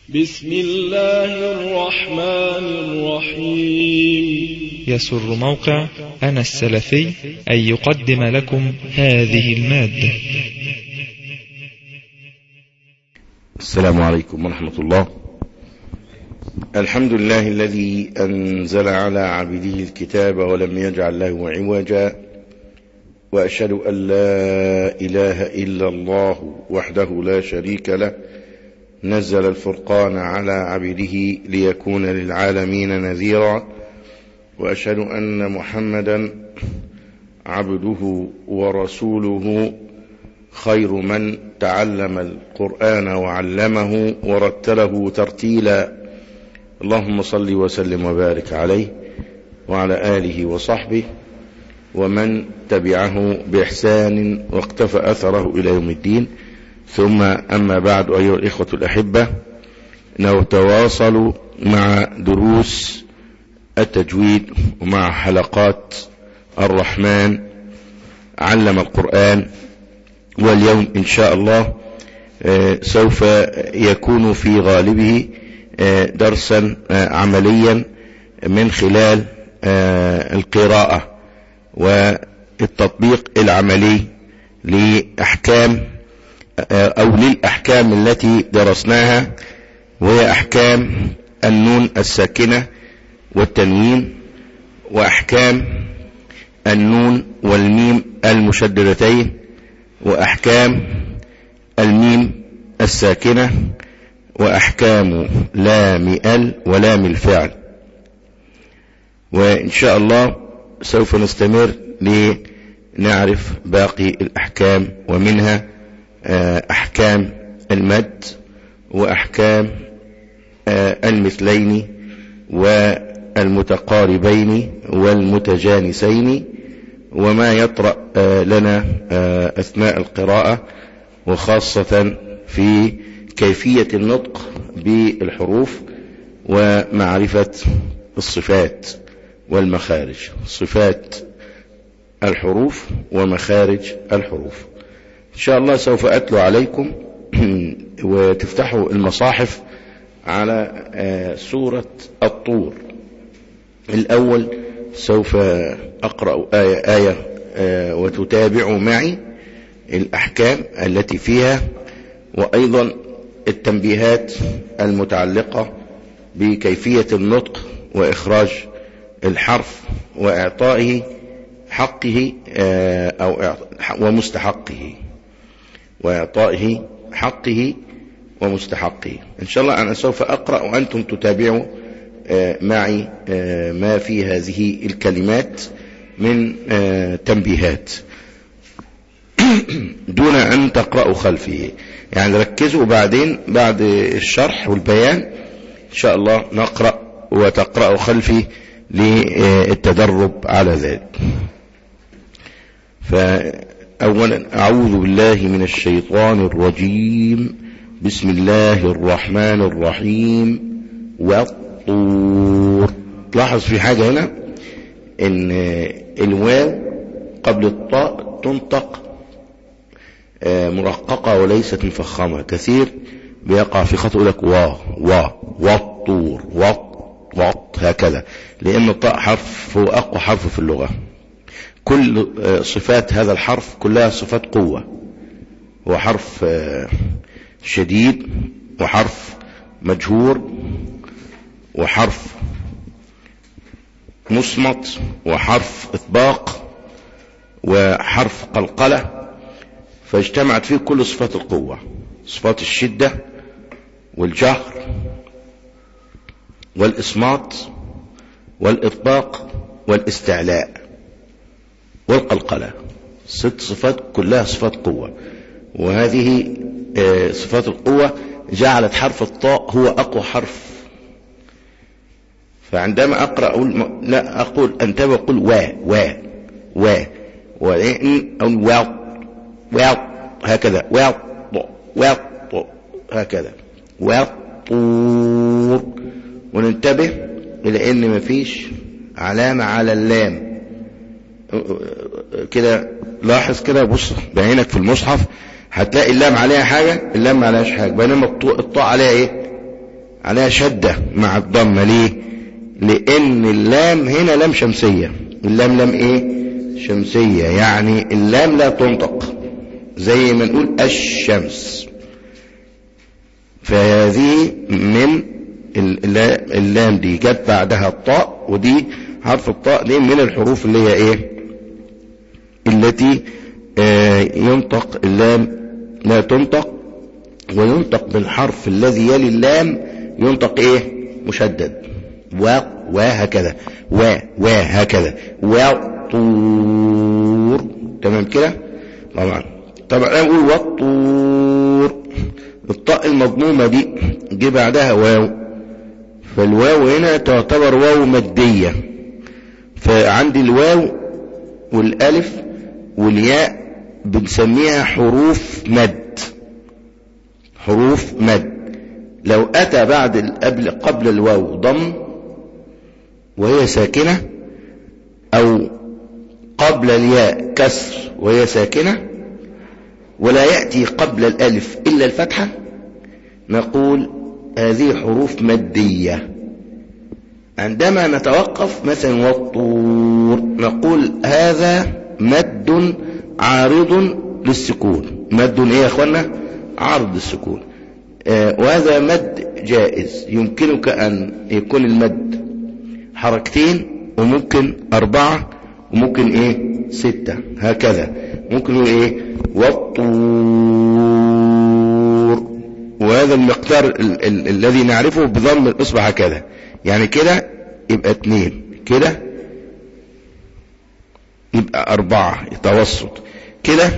بسم الله الرحمن الرحيم يسر موقع أنا السلفي أن يقدم لكم هذه المادة السلام عليكم ورحمة الله الحمد لله الذي أنزل على عبده الكتاب ولم يجعل له عوجا وأشهد أن لا إله إلا الله وحده لا شريك له نزل الفرقان على عبده ليكون للعالمين نذيرا وأشهد أن محمدا عبده ورسوله خير من تعلم القرآن وعلمه ورتله ترتيلا اللهم صل وسلم وبارك عليه وعلى آله وصحبه ومن تبعه بإحسان واقتفى أثره إلى يوم الدين ثم أما بعد أيها الإخوة الأحبة نتواصل مع دروس التجويد ومع حلقات الرحمن علم القرآن واليوم إن شاء الله سوف يكون في غالبه درسا عمليا من خلال القراءة والتطبيق العملي لأحكام أو للأحكام التي درسناها وهي أحكام النون الساكنة والتنوين وأحكام النون والميم المشددتين وأحكام الميم الساكنة وأحكام لام ال ولام الفعل وإن شاء الله سوف نستمر لنعرف باقي الأحكام ومنها أحكام المد وأحكام المثلين والمتقاربين والمتجانسين وما يطرأ لنا أثناء القراءة وخاصة في كيفية النطق بالحروف ومعرفة الصفات والمخارج صفات الحروف ومخارج الحروف إن شاء الله سوف أتلو عليكم وتفتحوا المصاحف على سورة الطور الأول سوف أقرأ آية آية وتتابع معي الأحكام التي فيها وأيضا التنبيهات المتعلقة بكيفية النطق وإخراج الحرف وإعطائه حقه أو ومستحقه وإعطائه حقه ومستحقه إن شاء الله أنا سوف أقرأ وأنتم تتابعوا معي ما في هذه الكلمات من تنبيهات دون أن تقرأوا خلفي يعني ركزوا بعدين بعد الشرح والبيان إن شاء الله نقرأ وتقرأوا خلفي للتدرب على ذلك فأولا أعوذ بالله من الشيطان الرجيم بسم الله الرحمن الرحيم والطور تلاحظ في حاجة هنا ان الواو قبل الطاء تنطق مرققة وليست مفخمة كثير بيقع في خطأ لك وا وا والطور وط وط هكذا لأن الطاء حرف هو أقوى حرف في اللغة كل صفات هذا الحرف كلها صفات قوة هو حرف شديد وحرف مجهور وحرف مصمت وحرف اطباق وحرف قلقلة فاجتمعت فيه كل صفات القوة صفات الشدة والجهر والإصمات والإطباق والاستعلاء والقلقلة ست صفات كلها صفات قوة وهذه صفات القوة جعلت حرف الطاء هو أقوى حرف فعندما أقرأ أقول لا أقول أنتبه أقول وا وا وا وإن أقول واو واو هكذا واو واو هكذا واو طور وننتبه إلى أن مفيش علامة على اللام كده لاحظ كده بص بعينك في المصحف هتلاقي اللام عليها حاجة اللام ما عليهاش حاجة بينما الطاء عليها ايه عليها شدة مع الضمة ليه لان اللام هنا لام شمسية اللام لام ايه شمسية يعني اللام لا تنطق زي ما نقول الشمس فهذه من اللام دي جت بعدها الطاء ودي حرف الطاء دي من الحروف اللي هي ايه التي آه ينطق اللام لا تنطق وينطق بالحرف الذي يلي اللام ينطق ايه مشدد و وهكذا و وهكذا وطور تمام كده طبعا طبعا انا بقول والطور الطاء المضمومه دي جه بعدها واو فالواو هنا تعتبر واو ماديه فعندي الواو والالف والياء بنسميها حروف مد حروف مد لو اتى بعد قبل قبل الواو ضم وهي ساكنه او قبل الياء كسر وهي ساكنه ولا ياتي قبل الالف الا الفتحه نقول هذه حروف ماديه عندما نتوقف مثلا والطور نقول هذا مد عارض للسكون مد ايه يا اخوانا عارض للسكون آه وهذا مد جائز يمكنك ان يكون المد حركتين وممكن اربعة وممكن ايه ستة هكذا ممكن هو ايه والطور وهذا المقدار ال ال الذي نعرفه بضم الاصبع هكذا يعني كده يبقى اتنين كده يبقى اربعة توسط كده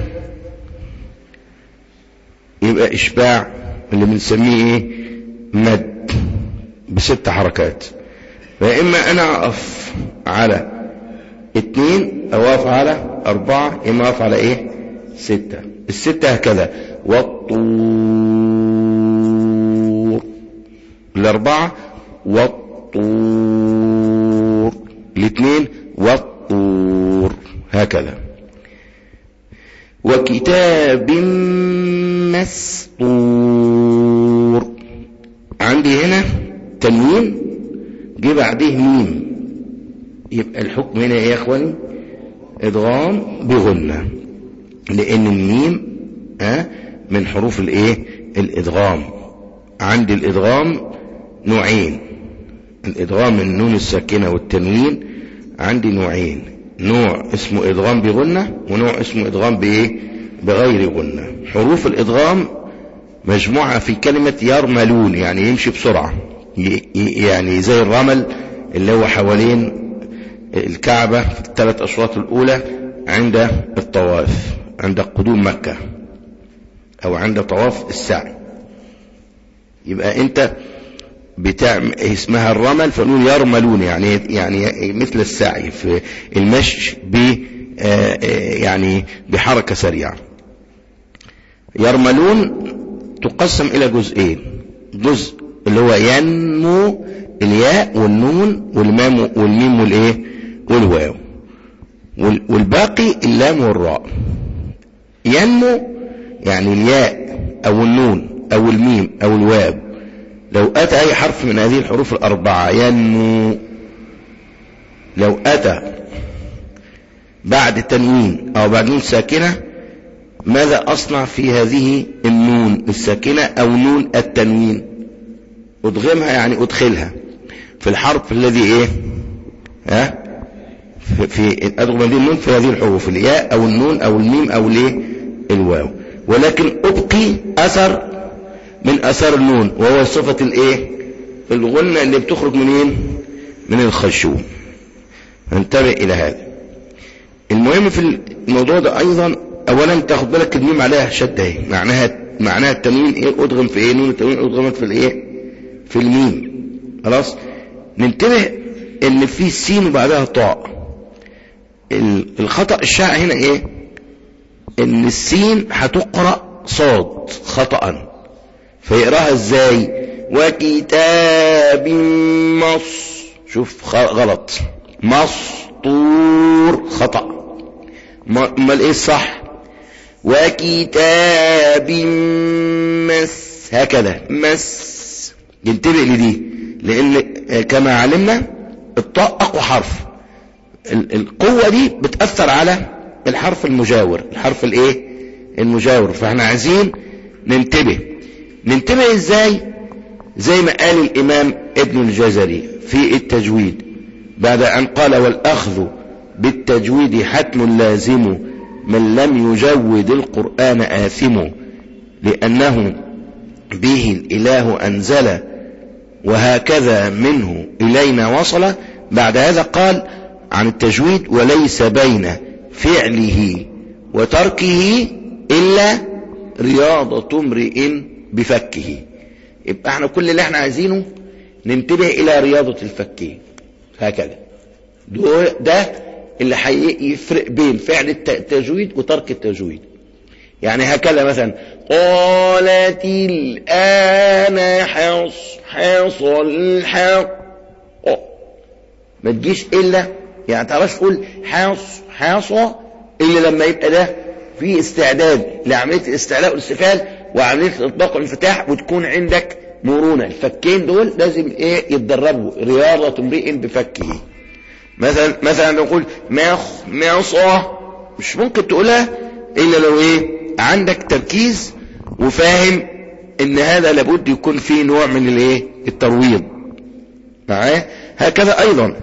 يبقى اشباع اللي بنسميه ايه مد بست حركات فاما انا اقف على اتنين او اقف على اربعة اما اقف على ايه ستة الستة هكذا والطور الاربعة والطور الاثنين والطور هكذا وكتاب مسطور عندي هنا تنوين جه بعديه ميم يبقى الحكم هنا ايه يا اخواني ادغام بغنة لان الميم ها من حروف الايه الادغام عندي الادغام نوعين الادغام النون الساكنة والتنوين عندي نوعين نوع اسمه ادغام بغنة ونوع اسمه ادغام بايه بغير غنة حروف الادغام مجموعة في كلمة يرملون يعني يمشي بسرعة يعني زي الرمل اللي هو حوالين الكعبة في الثلاث أشواط الأولى عند الطواف عند قدوم مكة أو عند طواف السعي يبقى أنت بتعمل اسمها الرمل فنقول يرملون يعني يعني مثل السعي في المشي ب يعني بحركة سريعة يرملون تقسم إلى جزئين جزء اللي هو ينمو الياء والنون والمام والميم والايه والواو والباقي اللام والراء ينمو يعني الياء او النون او الميم او الواو لو اتى اي حرف من هذه الحروف الاربعه ينمو لو اتى بعد التنوين او بعد نون ساكنه ماذا اصنع في هذه النون الساكنه او نون التنوين ادغمها يعني ادخلها في الحرف الذي ايه ها في ادغم هذه النون في هذه الحروف الياء او النون او الميم او الايه الواو ولكن ابقي اثر من اثار النون وهو صفة الايه الغنة اللي بتخرج منين من الخشوم انتبه الى هذا المهم في الموضوع ده ايضا اولا تاخد بالك الميم عليها شدة ايه معناها معناها التنوين ايه ادغم في ايه نون التنوين ادغمت في الايه في الميم خلاص ننتبه ان في سين وبعدها طاء الخطأ الشائع هنا ايه ان السين هتقرأ صاد خطأ فيقراها ازاي وكتاب مص شوف غلط مسطور خطأ امال ايه الصح وكتاب مس هكذا مس ينتبه لدي لان كما علمنا الطاء اقوى حرف القوة دي بتأثر على الحرف المجاور الحرف الايه المجاور فاحنا عايزين ننتبه ننتبه ازاي زي ما قال الامام ابن الجزري في التجويد بعد ان قال والاخذ بالتجويد حتم لازم من لم يجود القرآن آثم لأنه به الإله أنزل وهكذا منه إلينا وصل بعد هذا قال عن التجويد وليس بين فعله وتركه إلا رياضة امرئ بفكه يبقى احنا كل اللي احنا عايزينه ننتبه إلى رياضة الفك هكذا ده اللي هيفرق بين فعل التجويد وترك التجويد يعني هكذا مثلا قالت الآن حص حصل الحق ما تجيش إلا يعني تعرفش تقول حص حصى إلا لما يبقى ده في استعداد لعملية الاستعلاء والاستفال وعملية الإطلاق والانفتاح وتكون عندك مرونة الفكين دول لازم ايه يتدربوا رياضة امرئ بفكه مثلا مثلا نقول مخ معصى مش ممكن تقولها الا لو ايه عندك تركيز وفاهم ان هذا لابد يكون فيه نوع من الايه الترويض معاه هكذا ايضا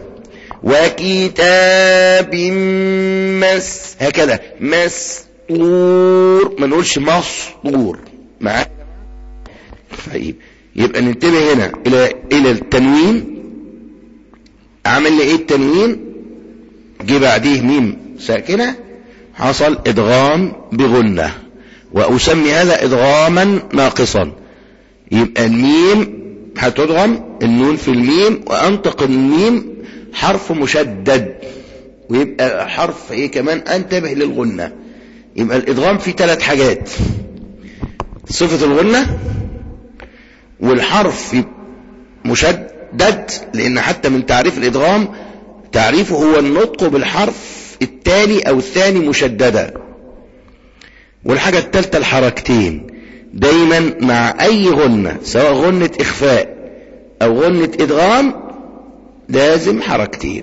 وكتاب مس هكذا مسطور ما نقولش مسطور معاه طيب يبقى ننتبه هنا الى الى التنوين عمل لي ايه التنوين جه بعديه ميم ساكنه حصل ادغام بغنه واسمي هذا ادغاما ناقصا يبقى الميم هتدغم النون في الميم وانطق الميم حرف مشدد ويبقى حرف ايه كمان انتبه للغنه يبقى الادغام فيه ثلاث حاجات صفه الغنه والحرف مشدد لان حتى من تعريف الادغام تعريفه هو النطق بالحرف التالي او الثاني مشددا والحاجة الثالثة الحركتين دايما مع اي غنة سواء غنة اخفاء او غنة ادغام لازم حركتين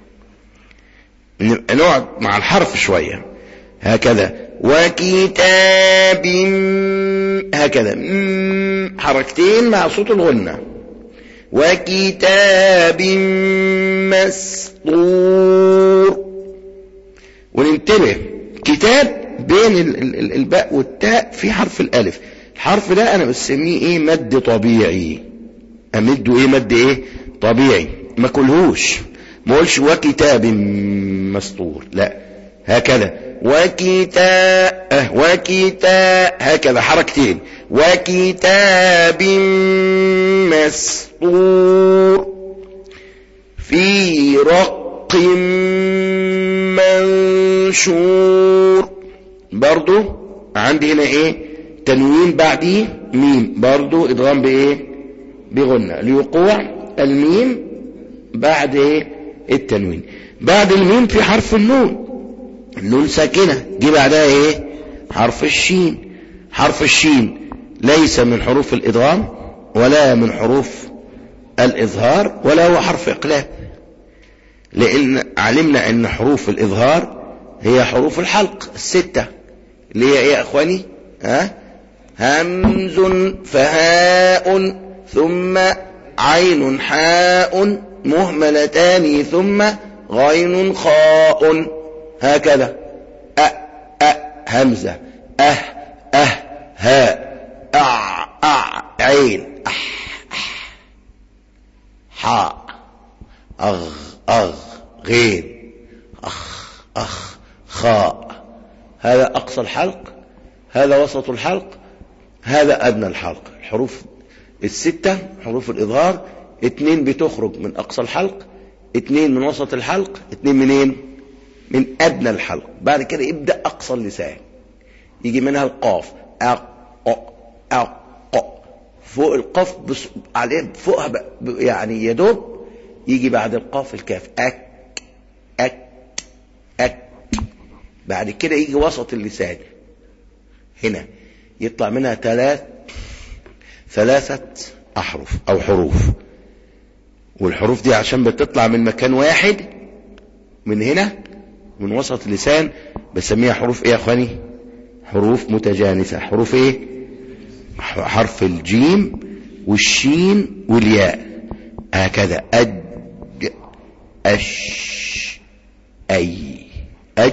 نقعد مع الحرف شوية هكذا وكتاب هكذا حركتين مع صوت الغنة وكتاب مسطور وننتبه كتاب بين الباء والتاء في حرف الالف الحرف ده انا بسميه ايه مد طبيعي امده ايه مد ايه طبيعي ما كلهوش ما اقولش وكتاب مسطور لا هكذا وكتاب اه وكتاب هكذا حركتين وكتاب مسطور في رق منشور برضو عندي هنا ايه تنوين بعديه ميم برضو ادغام بايه بغنة ليقوع الميم بعد ايه التنوين بعد الميم في حرف النون النون ساكنة جه بعدها ايه حرف الشين حرف الشين ليس من حروف الادغام ولا من حروف الاظهار ولا هو حرف اقلاب لان علمنا ان حروف الاظهار هي حروف الحلق الستة اللي هي ايه يا اخواني ها همز فهاء ثم عين حاء مهملتان ثم غين خاء هكذا أ أ همزة أه أه هاء أع أع عين أح أح حاء أغ أغ غين أخ أخ خاء هذا أقصى الحلق هذا وسط الحلق هذا أدنى الحلق الحروف الستة حروف الإظهار اتنين بتخرج من أقصى الحلق اتنين من وسط الحلق اتنين منين من أدنى الحلق بعد كده يبدأ أقصى اللسان يجي منها القاف أق أق فوق القاف بس عليه فوقها يعني يدوب يجي بعد القاف الكاف أك أك أك بعد كده يجي وسط اللسان هنا يطلع منها ثلاث ثلاثة أحرف أو حروف والحروف دي عشان بتطلع من مكان واحد من هنا من وسط اللسان بسميها حروف ايه يا اخواني حروف متجانسة حروف ايه حرف الجيم والشين والياء هكذا أج أش أي أج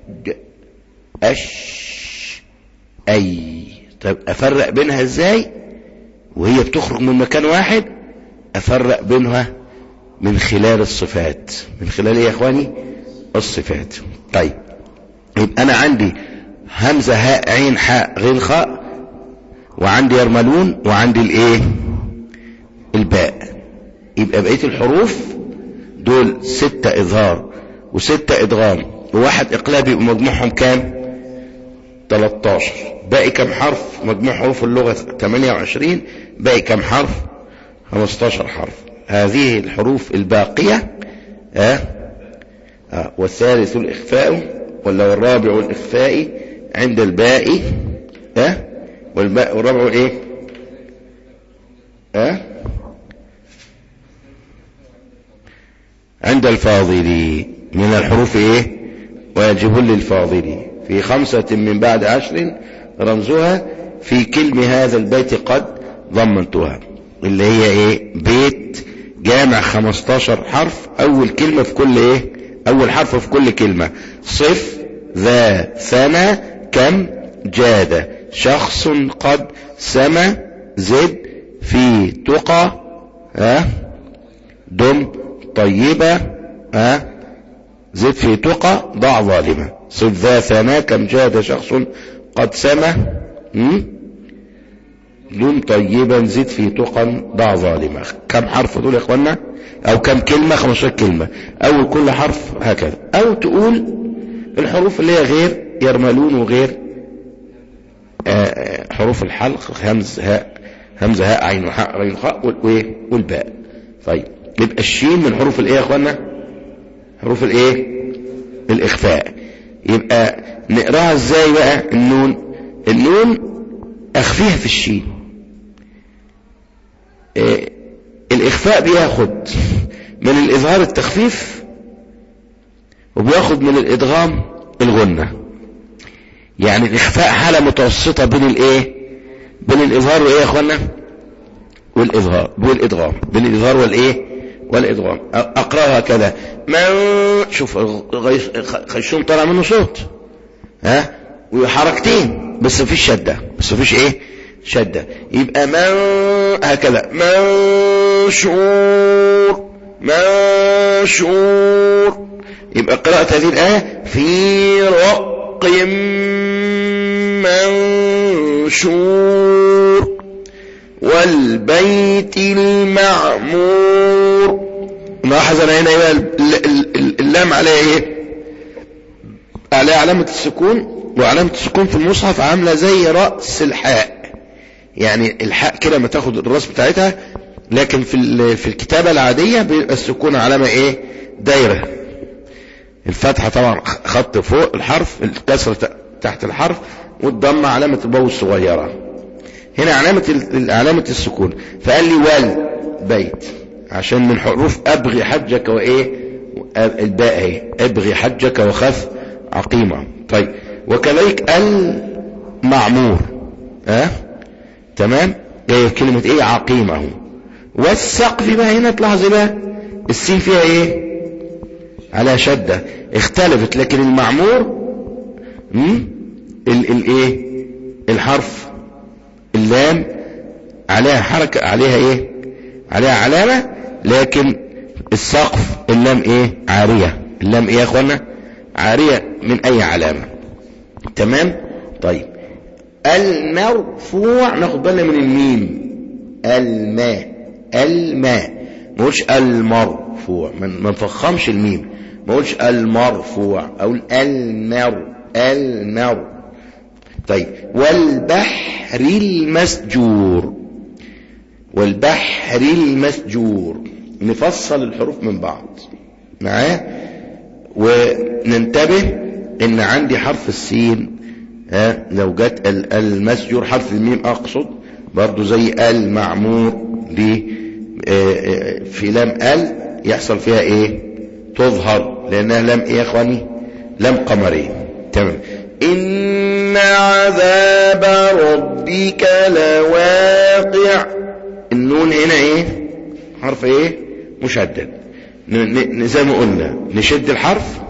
أش أي طيب أفرق بينها ازاي وهي بتخرج من مكان واحد أفرق بينها من خلال الصفات من خلال ايه يا اخواني الصفات طيب يبقى انا عندي همزة هاء عين حاء غين خاء وعندي يرملون وعندي الايه الباء يبقى بقية الحروف دول ستة اظهار وستة ادغام وواحد اقلاب يبقى مجموعهم كام 13 باقي كم حرف مجموع حروف اللغة 28 باقي كم حرف 15 حرف هذه الحروف الباقية آه آه والثالث الإخفاء ولا والرابع الإخفاء عند الباء آه والباء والرابع الإيه آه عند الفاضل من الحروف إيه واجب للفاضل في خمسة من بعد عشر رمزها في كلم هذا البيت قد ضمنتها اللي هي ايه بيت جامع 15 حرف اول كلمة في كل ايه اول حرف في كل كلمة صف ذا ثنى كم جاد شخص قد سما زد في تقى ها دم طيبة ها زد في تقى ضع ظالمة صف ذا ثنى كم جاد شخص قد سما دم طيبا زد في تقى ضع ظالمة كم حرف دول يا اخوانا او كم كلمة 15 كلمة اول كل حرف هكذا او تقول الحروف اللي هي غير يرملون وغير حروف الحلق همز هاء همزة هاء عين وحاء غين خاء والباء طيب يبقى الشين من حروف الايه يا اخوانا حروف الايه الاخفاء يبقى نقراها ازاي بقى النون النون اخفيها في الشين إيه الاخفاء بياخد من الاظهار التخفيف وبياخد من الادغام الغنة يعني الاخفاء حالة متوسطة بين الايه بين الاظهار وايه يا اخوانا والاظهار والادغام بين الاظهار والايه والادغام اقراها كذا من شوف خيشوم طالع منه صوت ها وحركتين بس مفيش شدة بس مفيش ايه شدة يبقى من هكذا منشور منشور يبقى قراءة هذه الآية في رق منشور والبيت المعمور لاحظ انا هنا يبقى اللام عليها ايه عليها علامة السكون وعلامة السكون في المصحف عاملة زي رأس الحاء يعني الحاء كده ما تاخد الراس بتاعتها لكن في في الكتابة العادية بيبقى السكون علامة ايه دايرة الفتحة طبعا خط فوق الحرف الكسرة تحت الحرف والضمة علامة الواو الصغيرة هنا علامة علامة السكون فقال لي وال بيت عشان من حروف ابغي حجك وايه الباء اهي ابغي حجك وخف عقيمة طيب وكذلك المعمور ها أه؟ تمام جايه كلمة ايه عقيمة والسقف بقى هنا تلاحظ بقى السين فيها ايه على شدة اختلفت لكن المعمور الايه الحرف اللام عليها حركة عليها ايه عليها علامة لكن السقف اللام ايه عارية اللام ايه يا اخوانا عارية من اي علامة تمام طيب المرفوع ناخد بالنا من الميم الماء الماء ما قولش المرفوع ما نفخمش الميم ما قولش المرفوع او المر المر طيب والبحر المسجور والبحر المسجور نفصل الحروف من بعض معاه وننتبه ان عندي حرف السين ها لو جت المسجور حرف الميم اقصد برضو زي المعمور دي آه، آه، في لام ال يحصل فيها ايه تظهر لانها لام ايه يا اخواني لام قمرية تمام ان عذاب ربك لواقع النون هنا ايه حرف ايه مشدد ن- ن- زي ما قلنا نشد الحرف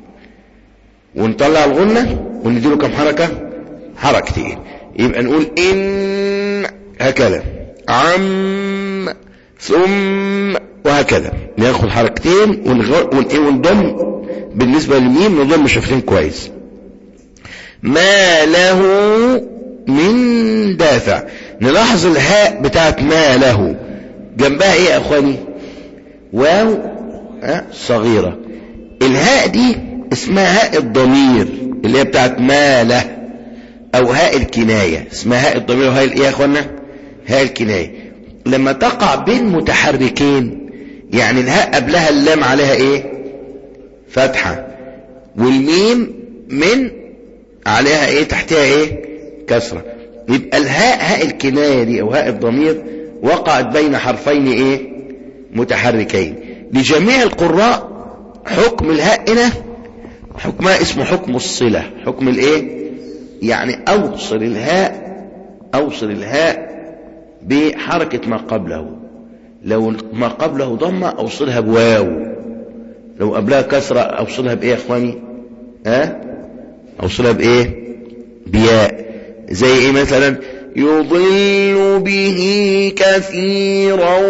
ونطلع الغنة ونديله كم حركة حركتين يبقى نقول إن هكذا عم ثم وهكذا ناخد حركتين ونغ- ون- إيه ونضم بالنسبة للميم نضم شفتين كويس ما له من دافع نلاحظ الهاء بتاعت ما له جنبها ايه يا اخواني واو ها صغيرة الهاء دي اسمها هاء الضمير اللي هي بتاعت ما له او هاء الكناية اسمها هاء الضمير وهاء الايه يا اخوانا هاء الكناية لما تقع بين متحركين يعني الهاء قبلها اللام عليها ايه فتحة والميم من عليها ايه تحتها ايه كسرة يبقى الهاء هاء الكناية دي او هاء الضمير وقعت بين حرفين ايه متحركين لجميع القراء حكم الهاء هنا حكمها اسمه حكم الصلة حكم الايه يعني اوصل الهاء اوصل الهاء بحركة ما قبله لو ما قبله ضمة اوصلها بواو لو قبلها كسرة اوصلها بايه يا اخواني ها اوصلها بايه بياء زي ايه مثلا يضل به كثيرا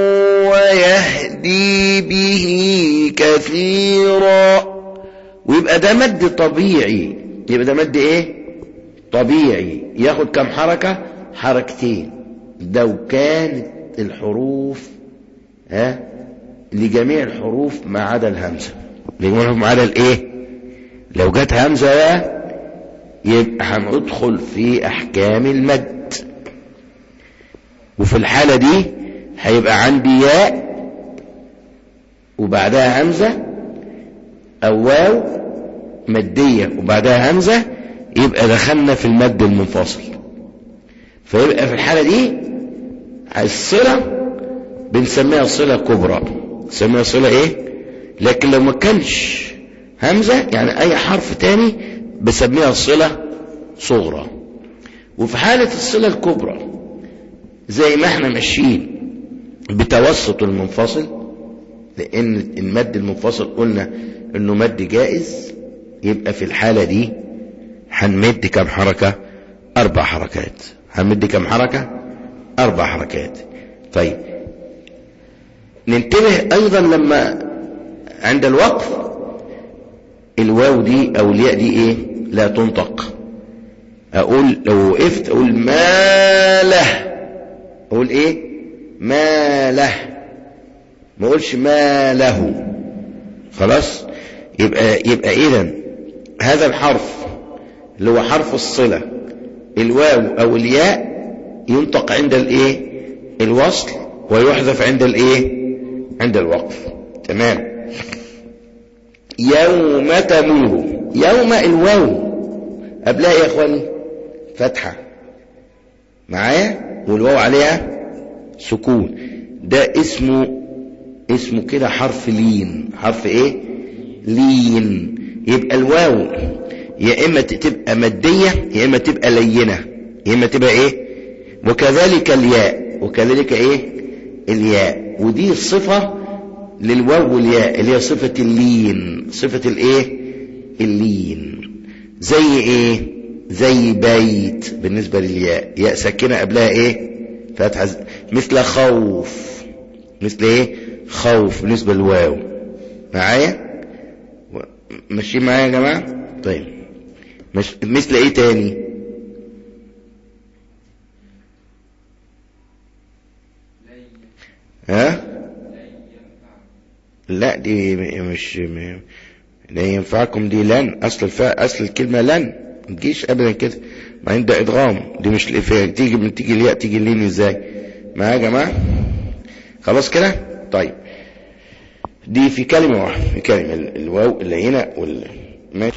ويهدي به كثيرا ويبقى ده مد طبيعي يبقى ده مد ايه طبيعي ياخد كم حركة حركتين لو كانت الحروف ها لجميع الحروف ما عدا الهمزة لجميع الحروف ما عدا الايه لو جت همزة بقى يبقى هندخل في احكام المد وفي الحالة دي هيبقى عندي ياء وبعدها همزة او واو مادية وبعدها همزة يبقى دخلنا في المد المنفصل فيبقى في الحالة دي الصلة بنسميها صلة كبرى نسميها صلة ايه لكن لو ما كانش همزة يعني اي حرف تاني بسميها صلة صغرى وفي حالة الصلة الكبرى زي ما احنا ماشيين بتوسط المنفصل لان المد المنفصل قلنا انه مد جائز يبقى في الحالة دي هنمد كم حركة اربع حركات هنمد كم حركة اربع حركات طيب ننتبه ايضا لما عند الوقف الواو دي او الياء دي ايه لا تنطق اقول لو وقفت اقول ما له اقول ايه ما له ما اقولش ما له خلاص يبقى يبقى اذا هذا الحرف اللي هو حرف الصلة الواو او الياء ينطق عند الايه الوصل ويحذف عند الايه عند الوقف تمام يوم تمور يوم الواو قبلها يا اخواني فتحة معايا والواو عليها سكون ده اسمه اسمه كده حرف لين حرف ايه لين يبقى الواو يا اما تبقى مادية يا اما تبقى لينة يا اما تبقى ايه وكذلك الياء وكذلك ايه الياء ودي صفة للواو والياء اللي هي صفة اللين صفة الايه اللين زي ايه زي بيت بالنسبة للياء ياء ساكنة قبلها ايه فتحة مثل خوف مثل ايه خوف بالنسبة للواو معايا ماشيين معايا يا جماعة طيب مش مثل ايه تاني ها لا دي مش م... لا ينفعكم دي لن اصل الفاء اصل الكلمه لن ما تجيش ابدا كده ما ده ادغام دي مش الافاء تيجي من تيجي الياء تيجي اللين ازاي معايا يا جماعه خلاص كده طيب دي في كلمه واحده في كلمه الواو اللي هنا وال ماشي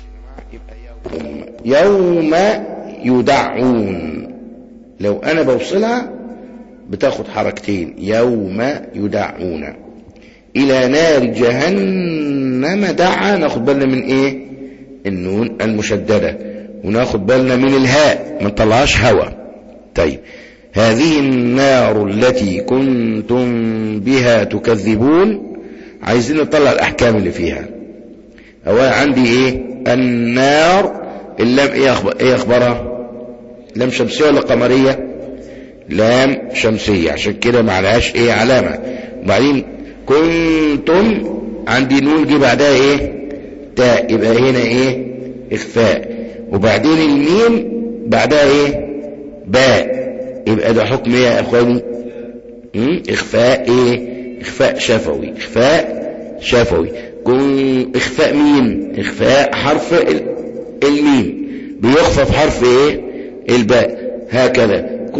يوم يدعون لو انا بوصلها بتاخد حركتين يوم يدعون إلى نار جهنم دعا ناخد بالنا من إيه النون المشددة وناخد بالنا من الهاء ما نطلعهاش هوا طيب هذه النار التي كنتم بها تكذبون عايزين نطلع الأحكام اللي فيها أولا عندي إيه النار اللام إيه, أخبر إيه أخبارها لام شمسية ولا قمرية لام شمسية عشان كده معلهاش إيه علامة وبعدين كنتم عندي نون جي بعدها إيه تاء يبقى هنا إيه إخفاء وبعدين الميم بعدها إيه باء يبقى ده حكم ايه يا اخواني م? اخفاء ايه اخفاء شفوي اخفاء شفوي كن اخفاء مين اخفاء حرف الميم بيخفى في حرف ايه الباء هكذا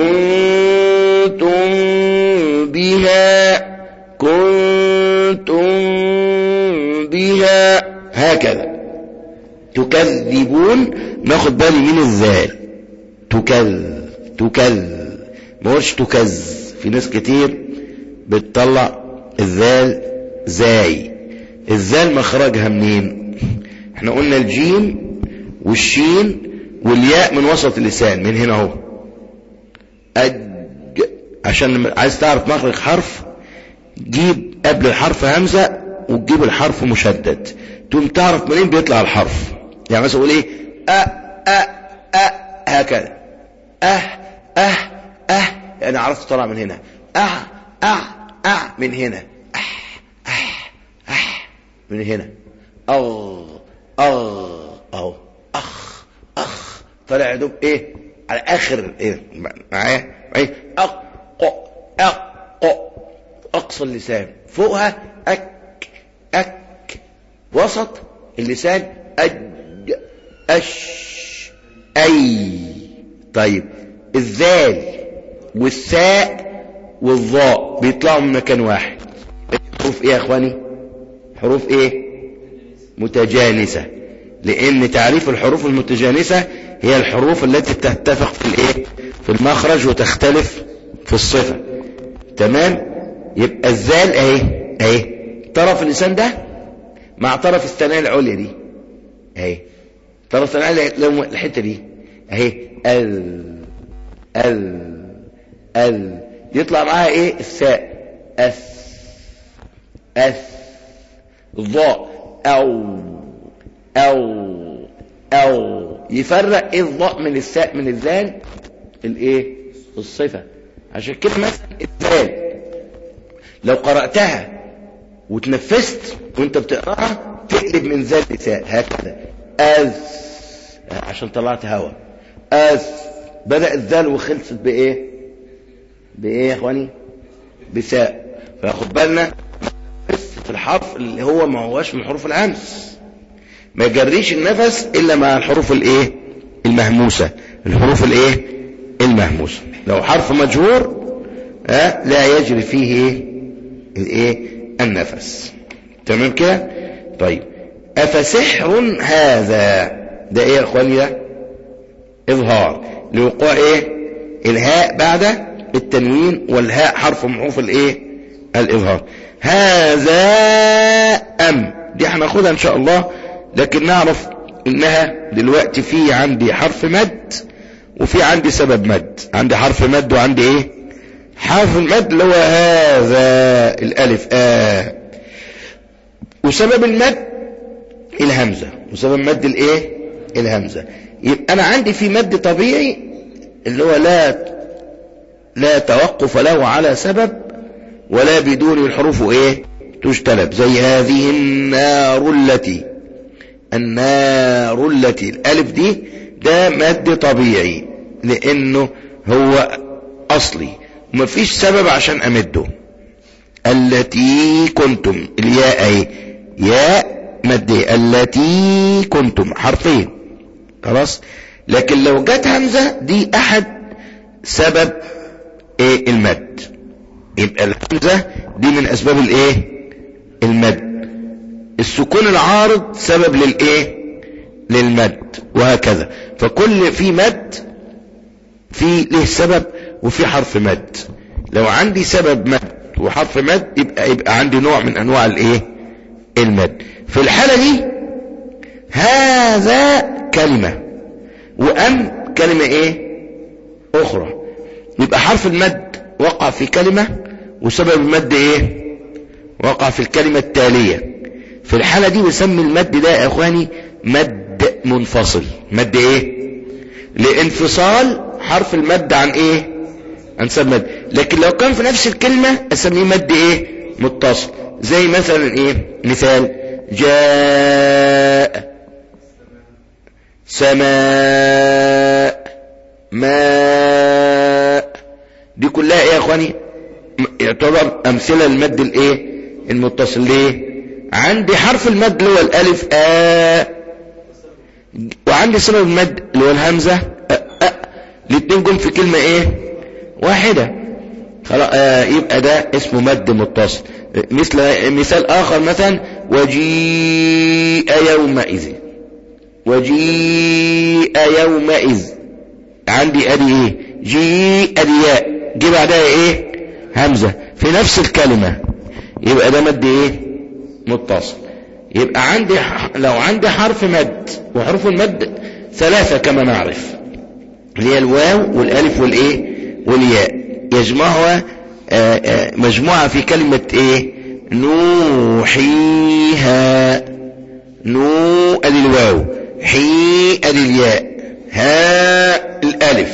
كنتم بها كنتم بها هكذا تكذبون ناخد بالي من الذال تكذب تكذب ما قلتش تكز في ناس كتير بتطلع الذال زاي الذال مخرجها منين احنا قلنا الجيم والشين والياء من وسط اللسان من هنا اهو أج عشان عايز تعرف مخرج حرف جيب قبل الحرف همزة وتجيب الحرف مشدد تقوم تعرف منين بيطلع الحرف يعني مثلا اقول ايه أ أ أ هكذا أه أه أه أنا عرفت طلع من هنا أه أه أه من هنا أه أه أه من هنا أو أو أو أخ أخ طلع يا دوب إيه على آخر إيه معايا معايا أق أق أقصى اللسان فوقها أك أك وسط اللسان أج أش أي طيب الذال والثاء والظاء بيطلعوا من مكان واحد حروف ايه يا اخواني حروف ايه متجانسة لان تعريف الحروف المتجانسة هي الحروف التي تتفق في الايه في المخرج وتختلف في الصفة تمام يبقى الذال اهي اهي طرف اللسان ده مع طرف الثنايا العليا دي اهي طرف الثنايا الحته دي اهي ال ال ال يطلع معاها ايه الثاء اث اث الضاء او او او يفرق ايه الضاء من الثاء من الذال الايه الصفه عشان كده مثلا الذال لو قراتها وتنفست وانت بتقراها تقلب من ذال لثاء هكذا اذ عشان طلعت هوا اذ بدأ الذال وخلصت بايه بايه يا اخواني بثاء فاخد بالنا في الحرف اللي هو ما هوش من حروف الهمس ما يجريش النفس الا مع الحروف الايه المهموسه الحروف الايه المهموسه لو حرف مجهور ها لا يجري فيه ايه الايه النفس تمام كده طيب افسحر هذا ده ايه يا اخواني ده اظهار لوقوع ايه الهاء بعد التنوين والهاء حرف من حروف الايه الاظهار هذا ام دي هناخدها ان شاء الله لكن نعرف انها دلوقتي في عندي حرف مد وفي عندي سبب مد عندي حرف مد وعندي ايه حرف المد اللي هو هذا الالف آه وسبب المد الهمزة وسبب مد الايه الهمزة يبقى انا عندي في مد طبيعي اللي هو لا لا توقف له على سبب ولا بدون الحروف ايه تجتلب زي هذه النار التي النار التي الالف دي ده مد طبيعي لانه هو اصلي ومفيش سبب عشان امده التي كنتم الياء اهي ياء مد التي كنتم حرفين خلاص لكن لو جت همزة دي احد سبب ايه المد يبقى الهمزة دي من اسباب الايه المد السكون العارض سبب للايه للمد وهكذا فكل في مد في له سبب وفي حرف مد لو عندي سبب مد وحرف مد يبقى يبقى عندي نوع من انواع الايه المد في الحالة دي هذا كلمة وأم كلمة ايه اخرى يبقى حرف المد وقع في كلمة وسبب المد ايه وقع في الكلمة التالية في الحالة دي بسمي المد ده يا اخواني مد منفصل مد ايه لانفصال حرف المد عن ايه عن سبب مد لكن لو كان في نفس الكلمة اسميه مد ايه متصل زي مثلا ايه مثال جاء سماء ماء دي كلها ايه يا اخواني يعتبر امثلة المد الايه المتصل ليه عندي حرف المد اللي هو الالف آ وعندي سبب المد اللي هو الهمزة أ أ الاثنين جم في كلمة ايه واحدة خلاص آه يبقى ده اسمه مد متصل مثل مثال اخر مثلا وجيء يومئذ وجيء يومئذ عندي ادي ايه جيء ادي ياء جه بعدها ايه همزة في نفس الكلمة يبقى ده مد ايه متصل يبقى عندي لو عندي حرف مد وحروف المد ثلاثة كما نعرف اللي هي الواو والالف والايه والياء يجمعها آآ آآ مجموعة في كلمة ايه نوحيها نو ادي الواو حي ادي الياء ها الالف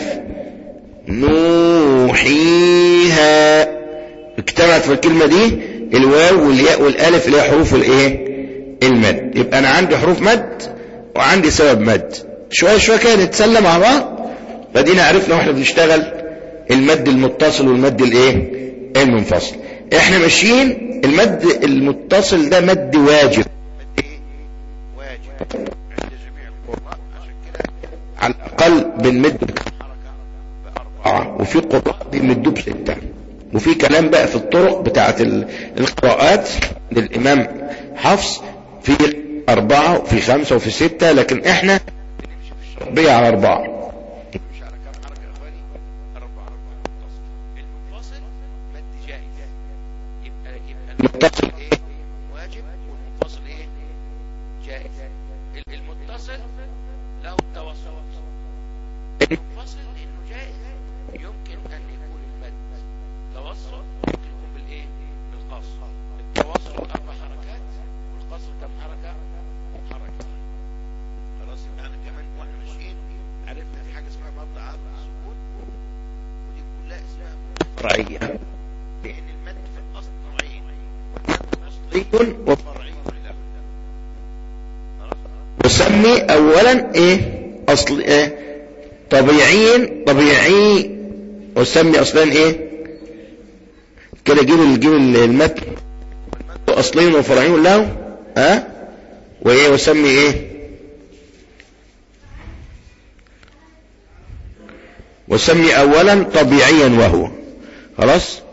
نوحيها اجتمعت في الكلمة دي الواو والياء والالف اللي هي حروف الايه المد يبقى انا عندي حروف مد وعندي سبب مد شوية شوية كده نتسلى مع بعض فدينا عرفنا واحنا بنشتغل المد المتصل والمد الايه المنفصل احنا ماشيين المد المتصل ده مد واجب واجب عند جميع القراء عشان كده على الاقل بنمد باربعه وفي قراء بيمدوا بسته وفي كلام بقى في الطرق بتاعه القراءات للامام حفص في اربعه وفي خمسه وفي سته لكن احنا بنمشي في الشرطبيه على اربعه المتصل ايه واجب والمنفصل ايه جائز المتصل له التوسط المنفصل انه جائز يمكن ان يكون المد توسط يمكن يكون بالايه بالقصر التوسط اربع حركات والقصر كم حركه حركه خلاص يبقى انا كمان واحنا ماشيين عرفنا في حاجه اسمها مد عرض السكون ودي كلها اسمها فرعيه لان المد في الاصل نوعين اصلي وفرعي وسمي اولا ايه اصل ايه طبيعي طبيعي وسمي اصلا ايه كده جيب الجيب المتن اصلي وفرعي له ها أه؟ وايه وسمي ايه وسمي اولا طبيعيا وهو خلاص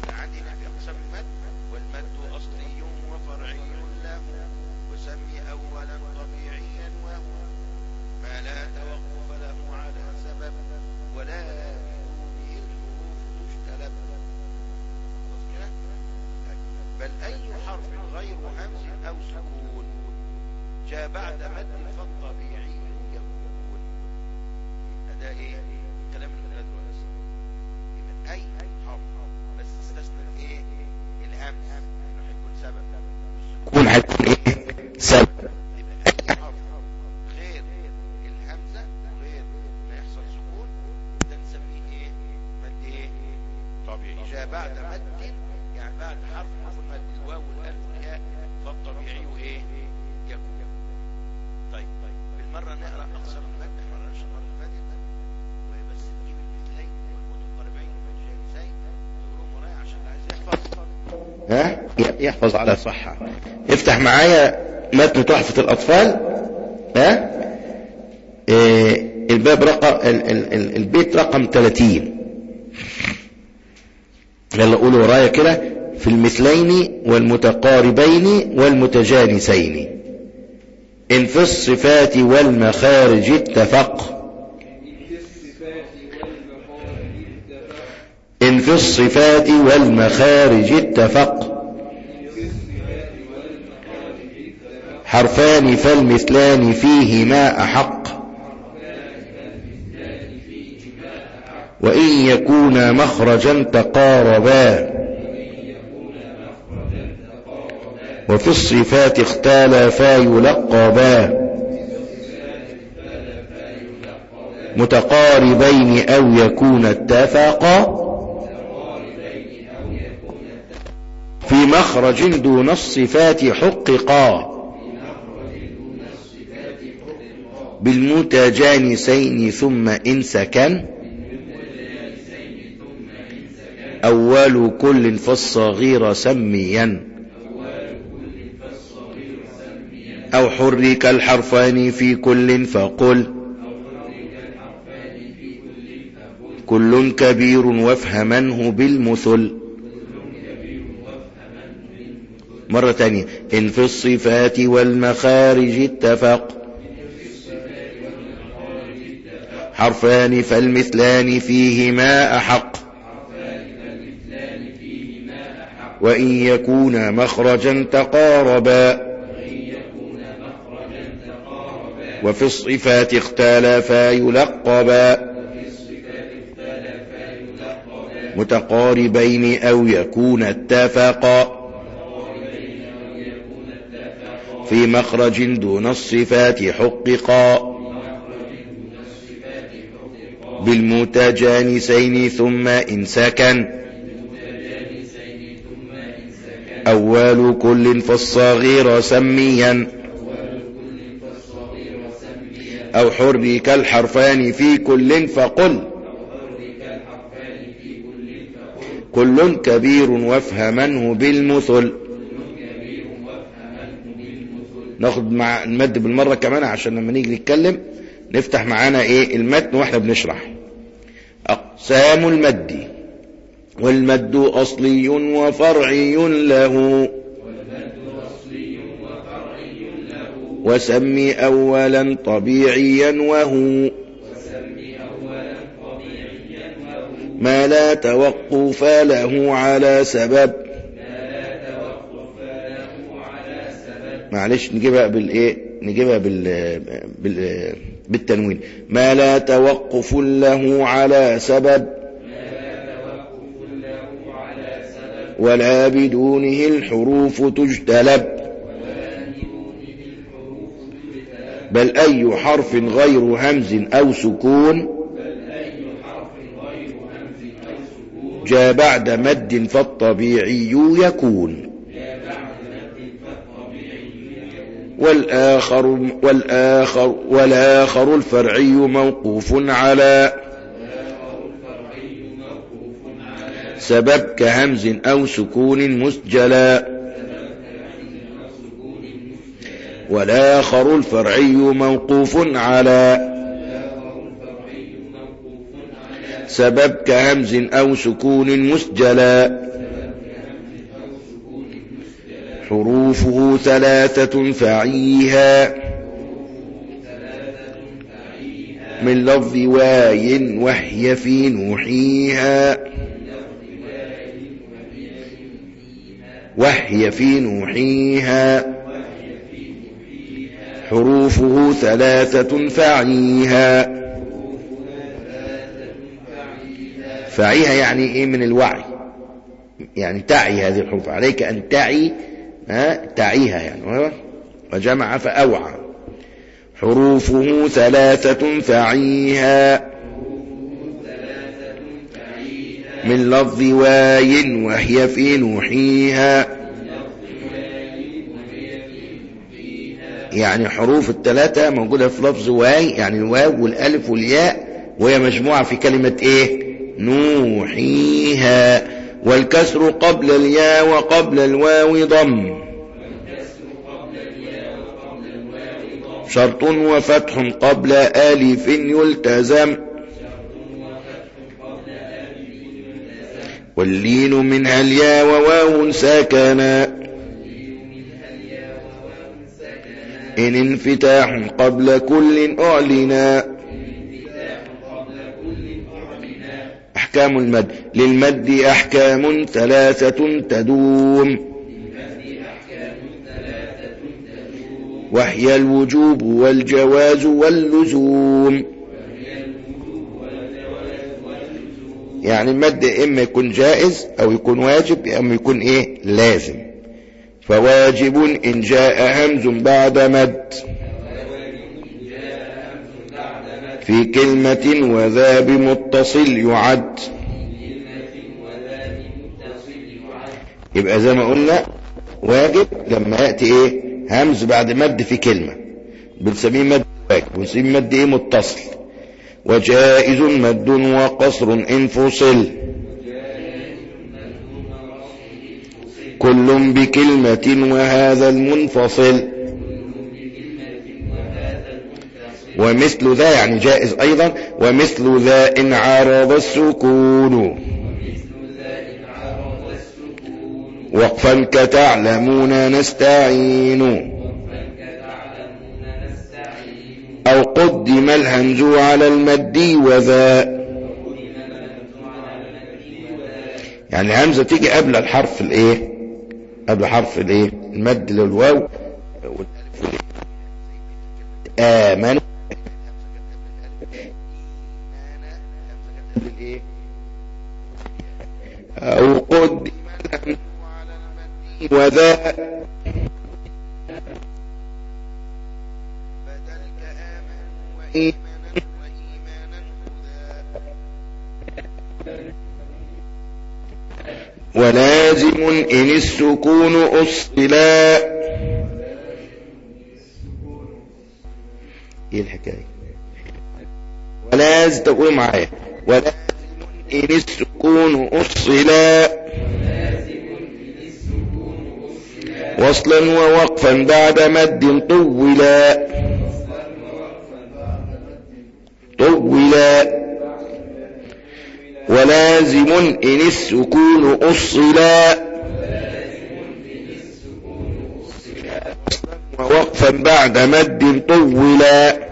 يكون هيكون ايه سبب اي حرف غير الهمزة وغير ما يحصل سكون ده نسميه ايه مد ايه طبيعي جاء بعد مد يعني بعد حرف حرف المد الواو والالف والياء فالطبيعي ايه يكون طيب بالمرة نقرأ اقصر المد احنا ما قرأناش المرة اللي فاتت وبس نجيب المثلين والمتقاربين والمتجانسين تقولوا ورايا عشان اللي عايز يحفظ ها يحفظ على صحة افتح معايا متن تحفة الأطفال ها إيه الباب رقم ال ال ال البيت رقم 30 يلا قولوا ورايا كده في المثلين والمتقاربين والمتجانسين إن في الصفات والمخارج اتفق إن إن في الصفات والمخارج اتفق حرفان فالمثلان فيهما أحق وإن يكون مخرجا تقاربا وفي الصفات اختلفا يلقبا متقاربين أو يكون اتفقا في مخرج دون الصفات حققا بالمتجانسين ثم إن سكن أول كل فالصغير سميا أو حرك الحرفان في كل فقل كل كبير وافهمنه بالمثل مرة تانية إن في الصفات والمخارج اتفق حرفان فالمثلان فيهما أحق وإن يكون مخرجا تقاربا وفي الصفات اختلفا يلقبا متقاربين أو يكون اتفقا في مخرج دون الصفات حققا بالمتجانسين ثم إن سكن أول كل فالصغير سميا أو حرك الحرفان في كل فقل كل كبير وافهمنه بالمثل ناخد مع المد بالمرة كمان عشان لما نيجي نتكلم نفتح معانا ايه المتن واحنا بنشرح أقسام المد والمد أصلي وفرعي له وسمي أولا طبيعيا وهو ما لا توقف له على سبب معلش نجيبها بالايه نجيبها بال... بال... بالتنوين ما لا توقف له على سبب ولا بدونه الحروف تجتلب بل أي حرف غير همز أو سكون جاء بعد مد فالطبيعي يكون والآخر, والآخر, والآخر الفرعي موقوف على سبب كهمز أو سكون مسجلا والآخر الفرعي موقوف على سبب كهمز أو سكون مسجلا حروفه ثلاثة فعيها من لفظ واي وهي في نوحيها وهي في نوحيها حروفه ثلاثة فعيها فعيها يعني ايه من الوعي يعني تعي هذه الحروف عليك ان تعي ها تعيها يعني وجمع فأوعى حروفه ثلاثة فعيها من لفظ واي وهي في نوحيها يعني حروف الثلاثة موجودة في لفظ واي يعني الواو والالف والياء وهي مجموعة في كلمة ايه نوحيها والكسر قبل الياء وقبل الواو ضم شرط وفتح قبل آلف يلتزم واللين منها الياء وواو ساكنا إن انفتاح قبل كل أعلنا أحكام المد للمد أحكام ثلاثة تدوم وهي الوجوب والجواز واللزوم يعني المد إما يكون جائز أو يكون واجب أما يكون إيه لازم فواجب إن جاء همز بعد مد في كلمة وذا بمتصل يعد يبقى زي ما قلنا واجب لما يأتي ايه همز بعد مد في كلمة بنسميه مد واجب ونسميه مد ايه متصل وجائز مد وقصر إن فصل كل بكلمة وهذا المنفصل ومثل ذا يعني جائز أيضا ومثل ذا إن عارض السكون وقفا كتعلمون نستعين أو قدم الهمز على المد وذا يعني همزة تيجي قبل الحرف الايه قبل حرف الايه المد للواو آمنوا أو قدم الهمز على المد وذا بدل كآمنوا وإيمانا وإيمانا ولازم إن السكون أصلا ايه الحكاية ولازم تقول معايا ولازم إن السكون أصلا وصلا ووقفا بعد مد طولا طولا ولازم إن السكون أصلا ووقفا بعد مد طولا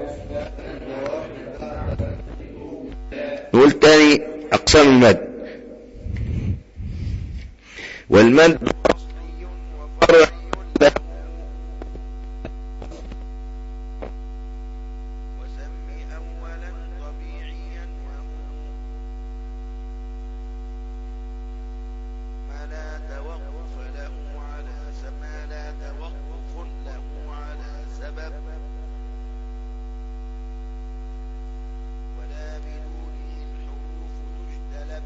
نقول تاني أقسام المد والمد أصلي وفرعي له وسم أولا طبيعيا وهو ما لا توقف له على ما لا توقف له على سبب ولا بدونه الحروف تجتلب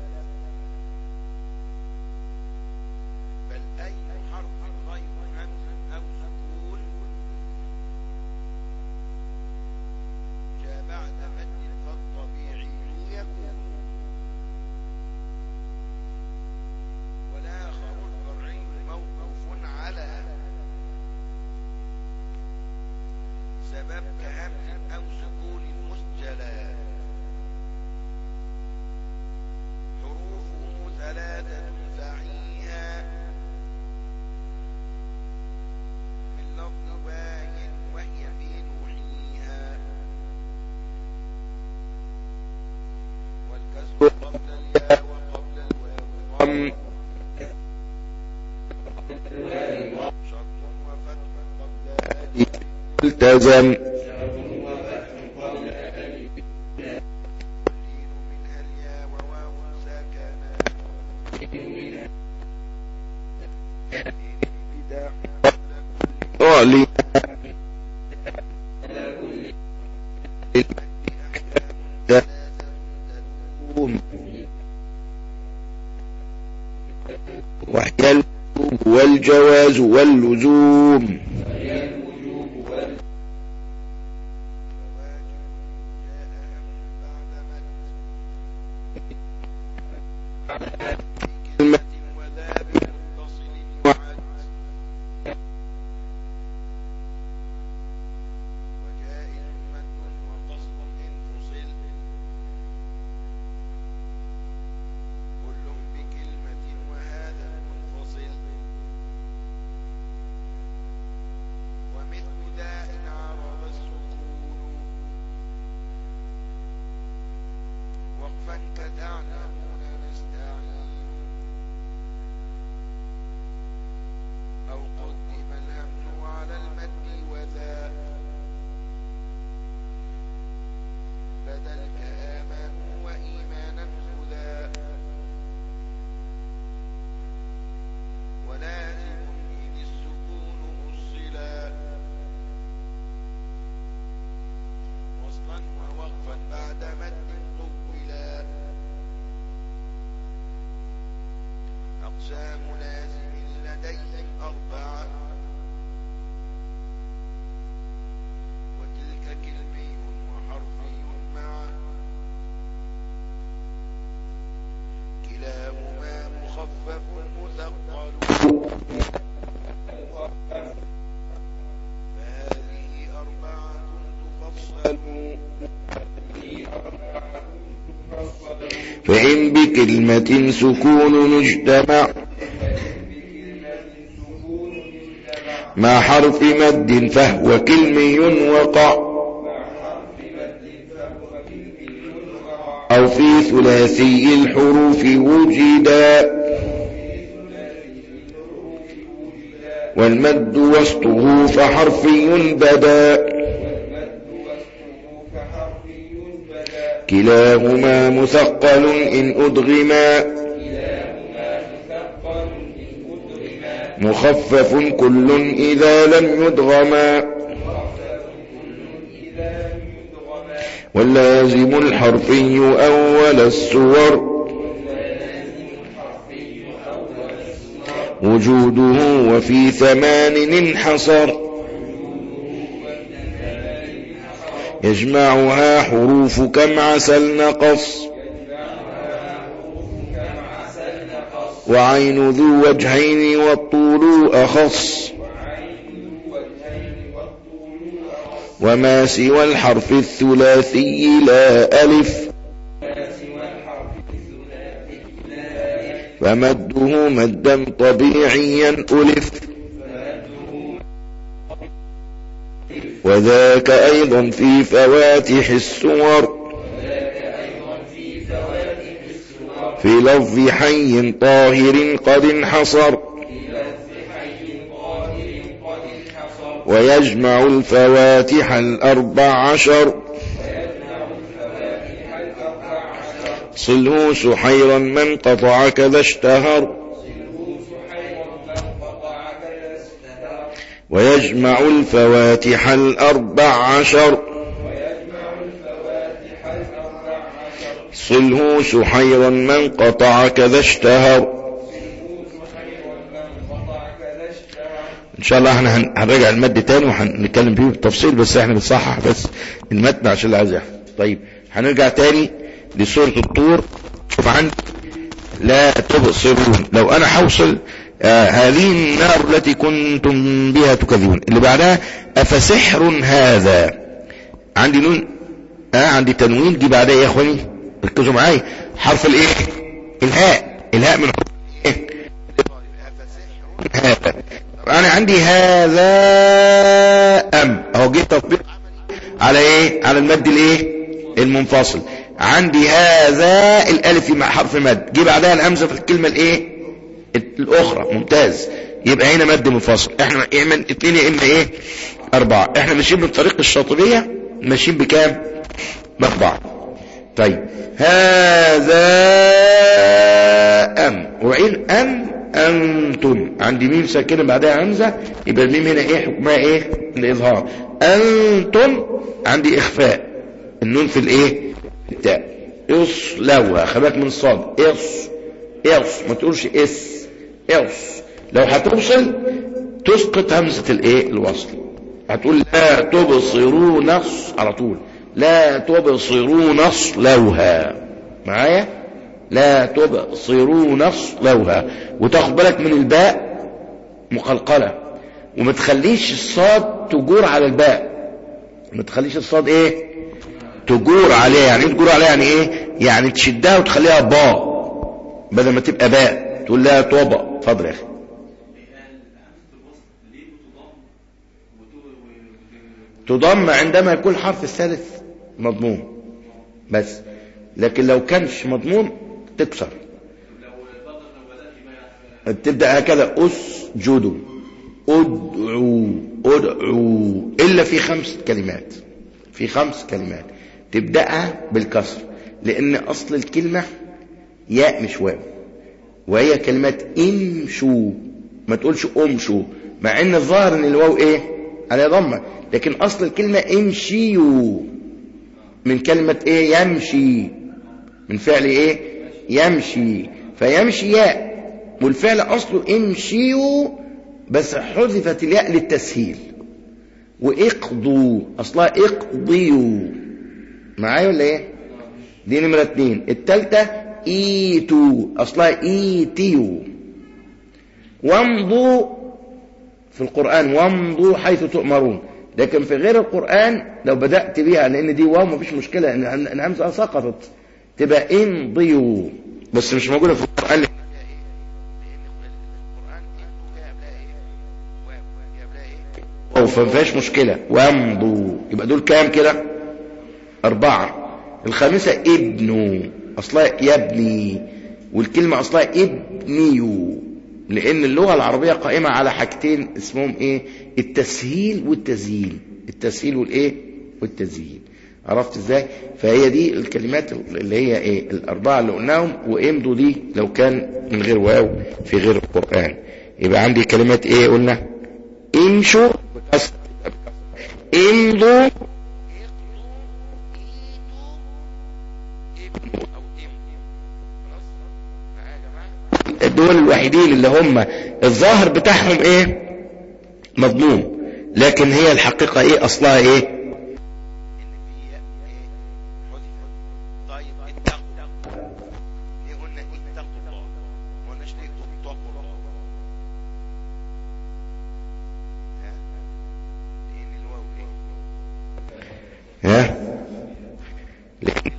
بل أي حرف غير همز أو سكون جاء بعد مد فالطبيعي يكون والآخر الفرعي موقوف على سبب كهمز أو سكون مسجلا حروفه ثلاثة فعيها من لفظ باين وهي في نوحيها والكسر قبل الياء وقبل الواو ضم شرط وفتح قبل ألف التزم تقليل منها الياء وواو ساكنا الابتداء قبل كل أعلي وهي الوجوب والجواز واللزوم كلمة وذا بمتصل يعد وجائز مد وقصد انفصل كل بكلمة وهذا منفصل فإن بكلمة سكون اجتمع مع حرف مد فهو كلمي وقع أو في ثلاثي الحروف وجدا والمد وسطه فحرفي بدا كلاهما مثقل إن أدغما مخفف كل إذا لم يدغما واللازم الحرفي أول السور وجوده وفي ثمان انحصر يجمعها حروف كم عسل نقص وعين ذو وجهين والطول أخص وما سوى الحرف الثلاثي لا ألف فمده مدا طبيعيا ألف وذاك أيضا في فواتح السور في لفظ حي طاهر قد انحصر ويجمع الفواتح الأربع عشر صله سحيرا من قطع كذا اشتهر ويجمع الفواتح الأربع عشر صله سحيرا من قطع كذا اشتهر ان شاء الله احنا هنراجع المد تاني وهنتكلم فيه بالتفصيل بس احنا بنصحح بس المتن عشان اللي عايز يحفظ طيب هنرجع تاني لسورة الطور شوف عندي لا تبصرون لو انا حوصل آه هذه النار التي كنتم بها تكذبون اللي بعدها افسحر هذا عندي نون اه عندي تنوين دي بعدها يا اخواني ركزوا معايا حرف الايه الهاء الهاء من حرف ايه هذا انا عندي هذا ام اهو جه تطبيق على ايه على المد الايه المنفصل عندي هذا الالف مع حرف مد جه بعدها الهمزه في الكلمه الايه الاخرى ممتاز يبقى هنا مد منفصل احنا اما اتنين يا اما ايه اربعه احنا ماشيين بالطريق الشاطبيه ماشيين بكام باربعه طيب هذا ام وعين ام انتم عندي ميم ساكنه بعدها همزه يبقى الميم هنا ايه حكمها ايه الاظهار انتم عندي اخفاء النون في الايه التاء اصلوها خباك من الصاد اص اص ما تقولش اس اص لو هتوصل تسقط همزه الايه الوصل هتقول لا تبصروا نص على طول لا تبصروا نصلوها معايا لا تبصروا نصلوها وتاخد بالك من الباء مقلقلة وما تخليش الصاد تجور على الباء ما تخليش الصاد ايه تجور عليها يعني ايه تجور عليها يعني ايه يعني تشدها وتخليها باء بدل ما تبقى باء تقول لها توبة اتفضل يا اخي تضم عندما يكون الحرف الثالث مضموم بس لكن لو كانش مضمون تكسر تبدأ هكذا اسجدوا ادعوا ادعوا إلا في خمس كلمات في خمس كلمات تبدأها بالكسر لأن أصل الكلمة ياء مش واو وهي كلمات امشوا ما تقولش امشوا مع ان الظاهر ان الواو ايه على ضمه لكن اصل الكلمه امشيوا من كلمه ايه يمشي من فعل ايه يمشي فيمشي ياء والفعل اصله امشيوا بس حذفت الياء للتسهيل واقضوا اصلها اقضيوا معايا ولا ايه دي نمرة اتنين التالتة ايتوا اصلها ايتيوا وامضوا في القرآن وامضوا حيث تؤمرون لكن في غير القرآن لو بدأت بيها لأن دي واو مفيش مشكلة إن الهمزة سقطت تبقى امضيوا بس مش موجودة في القرآن أو فمفيهاش مشكلة وامضوا يبقى دول كام كده أربعة الخامسة ابنوا أصلها يبني والكلمة أصلها ابنيوا لأن اللغة العربية قائمة على حاجتين اسمهم إيه التسهيل والتزيين التسهيل والإيه والتزيين عرفت إزاي فهي دي الكلمات اللي هي إيه الأربعة اللي قلناهم وامضوا دي لو كان من غير واو في غير القرآن يبقى عندي كلمات إيه قلنا امشوا امضوا الدول الوحيدين اللي هم الظاهر بتاعهم ايه مضموم لكن هي الحقيقة ايه اصلها ايه ها لكن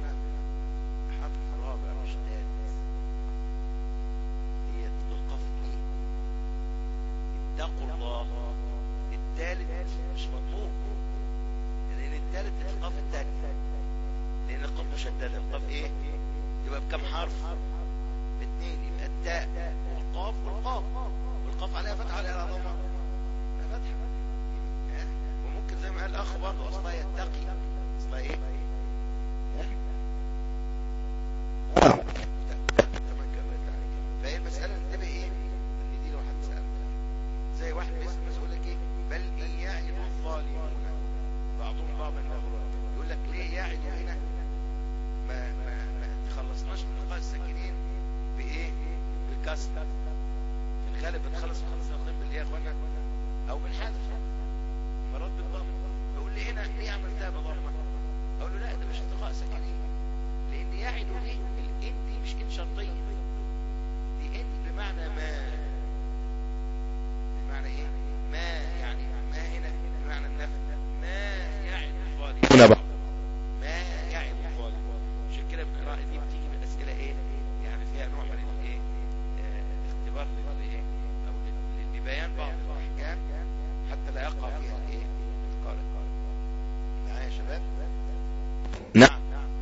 اتقوا الله الثالث مش مطلوب لان الثالث القاف الثاني لان القاف مشدده القاف ايه يبقى بكم حرف باثنين يبقى التاء والقاف والقاف والقاف عليها فتحه عليها ضمه عليها فتحه ها؟ وممكن زي ما قال الاخ برضه اصلها يتقي اصلها ايه آه. تمام كده فهي المساله انتبه ايه ان دي لو حد سال زي واحد بيسال بس يقول لك ايه بل ان يعد الظالمون بعضهم بعضا يقول لك ليه يعد هنا ما ما ما تخلصناش من لقاء الساكنين بايه بالكسر في الغالب بنخلص الخمس نقطين بالايه يا اخوانا او بالحذف مرات بالضم يقول لي هنا ليه عملتها بضمه اقول له لا ده مش التقاء ساكنين لان يعد دي الان دي مش ان شرطيه دي ان بمعنى ما بمعنى ايه ما يعني ما هنا بمعنى النفي ما يعد الظالم هنا بقى ما يعد الظالم عشان كده القراءة دي بتيجي من أسئلة ايه يعني فيها نوع من الايه آه، اختبار للايه او ل- لبيان بعض الاحكام حتى لا يقع فيها الايه القارئ معايا يا شباب نعم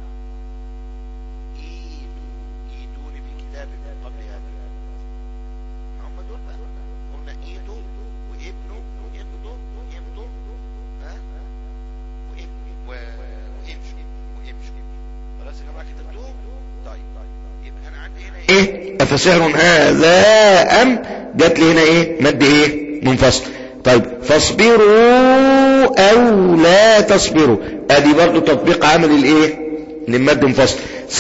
ايدوا ايدوني بكتاب من قبل هذا هم دول بقى قلنا ايدوا وابنوا وابنوا وابنوا ها وابنوا و- وامشوا وامشوا خلاص يا جماعه كتبتوهم طيب طيب يبقى انا عندي هنا ايه ايه افسحر هذا ام جات لي هنا ايه مد ايه منفصل طيب فاصبروا او لا تصبروا ادي برضو تطبيق عامل الايه للمد منفصل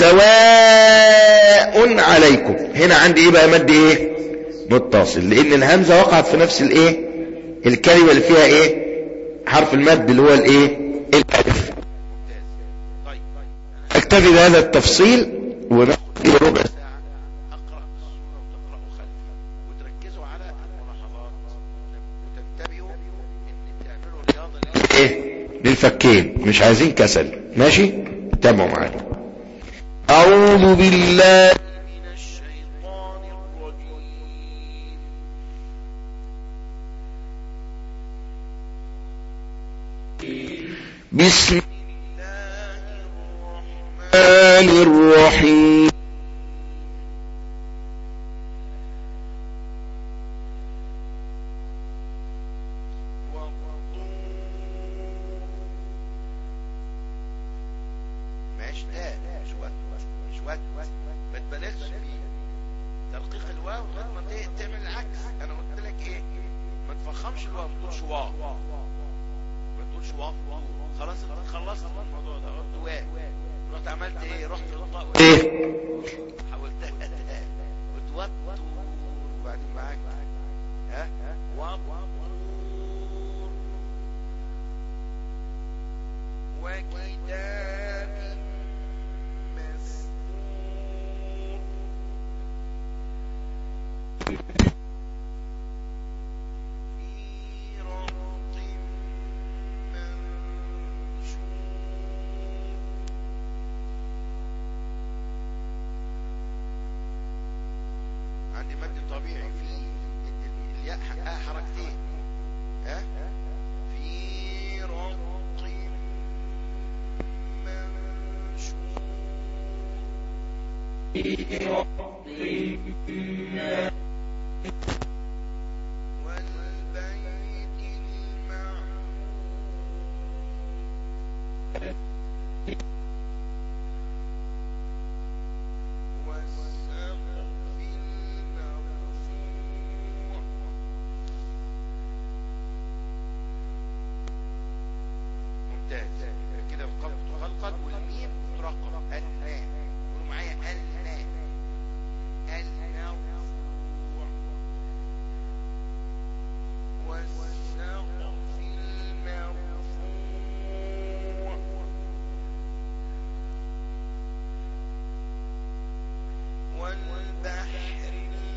سواء عليكم هنا عندي ايه بقى مد ايه متصل لان الهمزه وقعت في نفس الايه الكلمه اللي فيها ايه حرف المد اللي هو الايه الالف ممتاز طيب انا اكتفي بهذا التفصيل وناخد إلى ربع ساعه اقرا السوره وتقراوا خلفي وتركزوا على الملاحظات وتنتبهوا ان تعملوا رياضه ايه للفكين مش عايزين كسل ماشي تابعوا معانا اعوذ بالله من الشيطان الرجيم بسم الله الرحمن الله الرحيم ماشي لا مش وقت مش وقت ما تبالغش فيه ترقيق الواو لغايه ما ت- تعمل العكس انا قلت لك ايه ما تفخمش الواو ما تقولش واو ما تقولش واو خلاص انت خلصت من الموضوع ده قلت واو رحت عملت ايه رحت للطاء ايه حاولت قلت وات وبعدين معاك ها وطور وكتاب مسطور في رق والبيت المعمور والسقف المرفوع ممتاز يبقى كده القلب تخلقل والميم ترقق النا قولوا معايا النا المرفوع والسقف المرفوع والبحر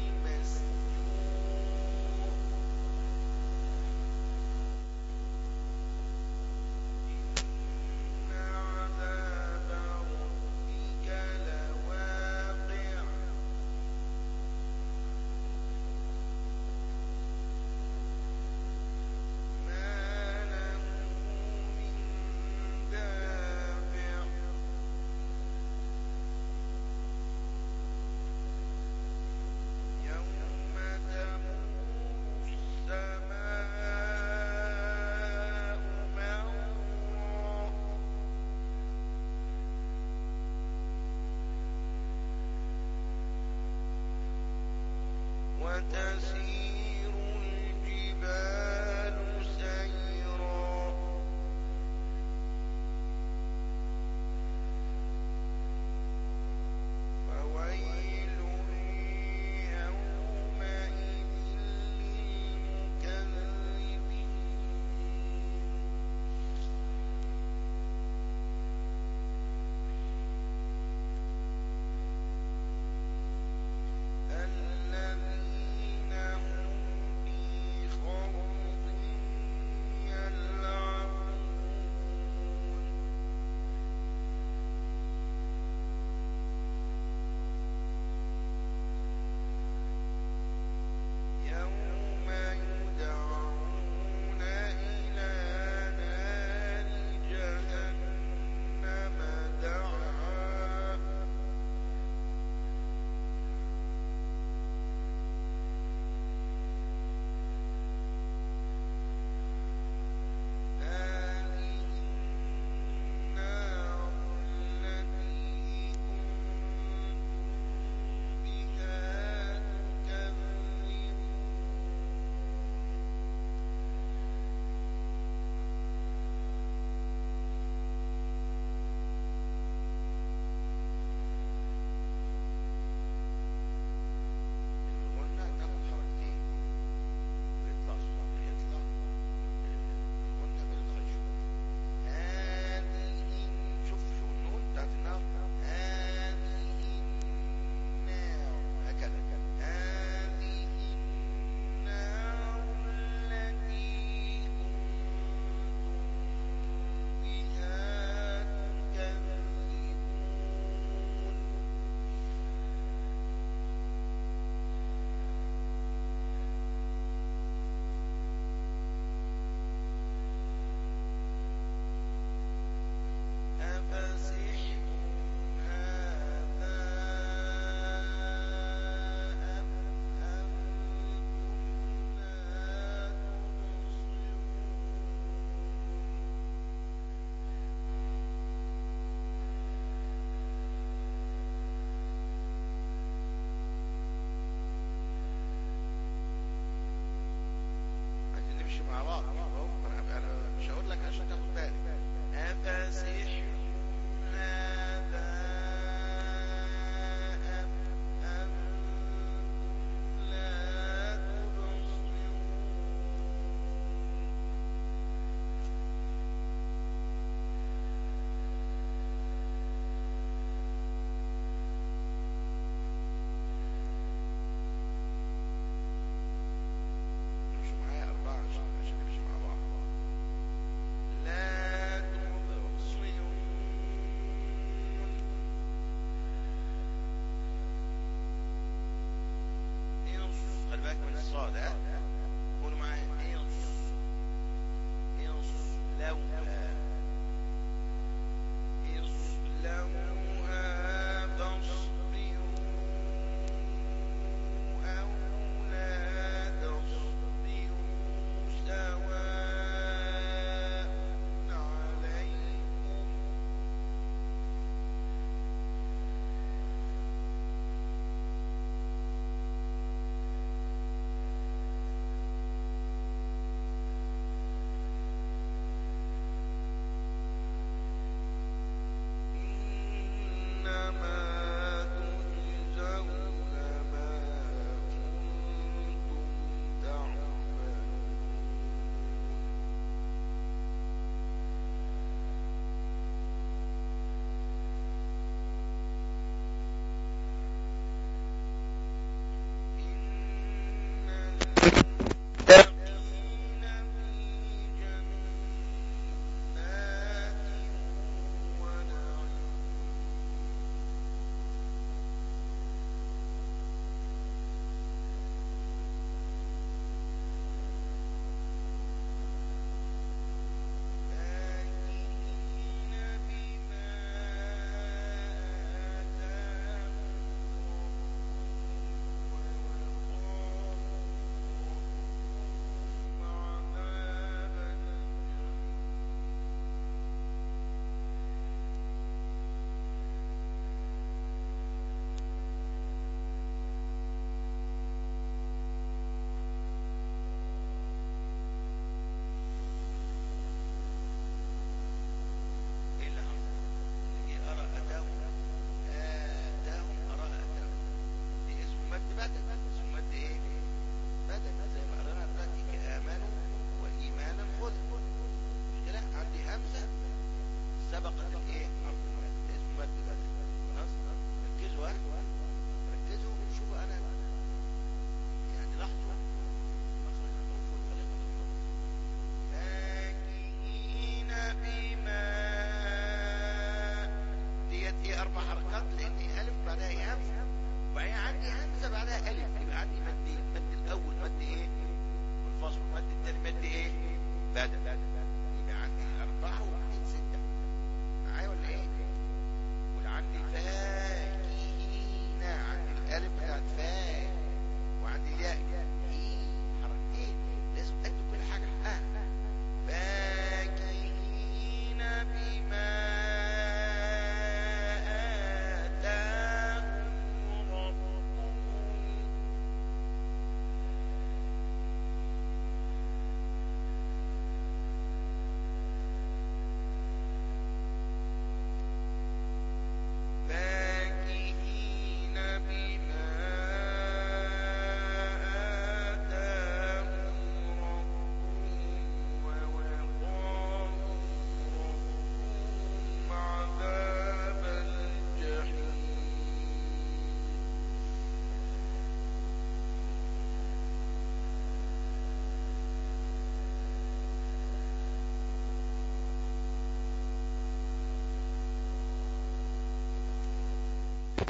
المسجور إن عذاب ربك لواقع ما له من دافع يوم تمور السماء مورا وتسير الجبال سيرا فويل يومئذ للمكذبين الذين هم في خوض يلعبون يوم يدعون إلى نار جهنم دعا هذه النار التي كنتم بها تكذبون قلنا تاخد حركتين ويطلع صوت يطلع قلنا بيطلع شوف هذه شوف شوف النون بتاعت النار هذه النار هكذا هذه النار التي كنتم بها تكذبون أفسحر هذا أم أنتم لا تبصرون عايزين نمشي مع بعض اهو انا انا مش هقول لك عشان تاخد بالك افسحر هذا ام انتم لا تبصرون مش معايا أربعة عشان عشان نمشي مع بعض لا تبصرون إنص خلي بالك من الصاد ها قولوا معايا إنص إنص لوها إنص لوها فاصبروا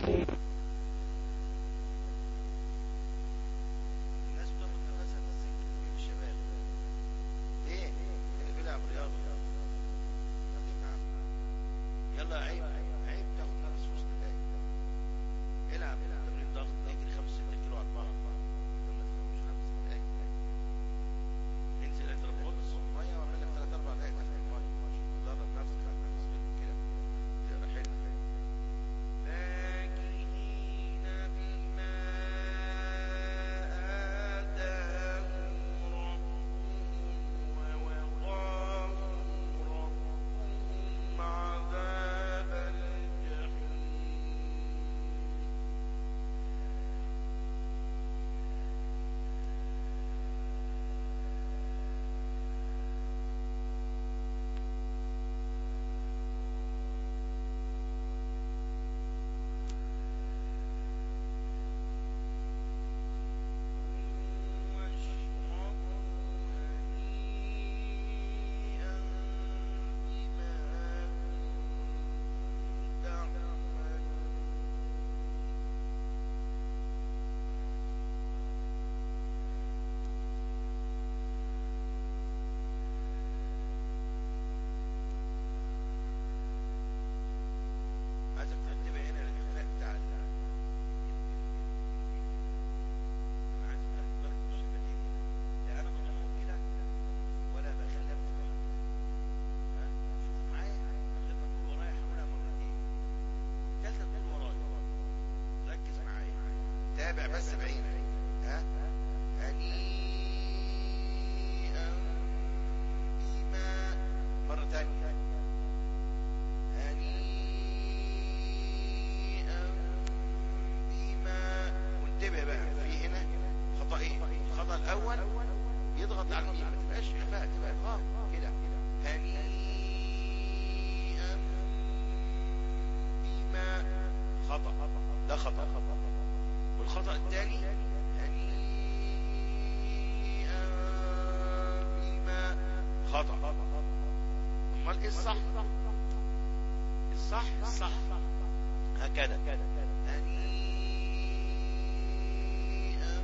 الناس بتاخد نفسها في السكة في الشباب ليه؟ اللي بيلعب رياضة خليك معاهم. يلا عيب عيب تاخد نفس في وسط دقايق العب تمرين ضغط اجري 5 6 كيلو على البحر لما تفهمش خمس دقايق انزل اضرب غطس في الميه واعمل لك 3 4 دقايق تحت الميه درب نفسك على نفس كده تقرا حلو فاكهين بما آتاهم ربهم ووقاهم ربهم عذاب الجحيم عايزك تنتبه هنا للاختلاف بتاع ال- انا عايز افكر بالشفتين لا انا بضمهم كده ولا بخليها مفتوحه ها شوف معايا من غير ما تقول ورايا حاولها مرتين الثالثه تقول ورايا ركز معايا تابع بس بعينك ها هنيئا بما مرة تانية هنيئا بما وانتبه بقى في هنا خطأين الخطأ الأول يضغط على الميم ما تبقاش إخفاء تبقى إخفاء كده هنيئا بما خطأ ده خطأ والخطأ الثاني هنيئا بما خطأ امال ايه الصح الصح الصح هكذا هنيئا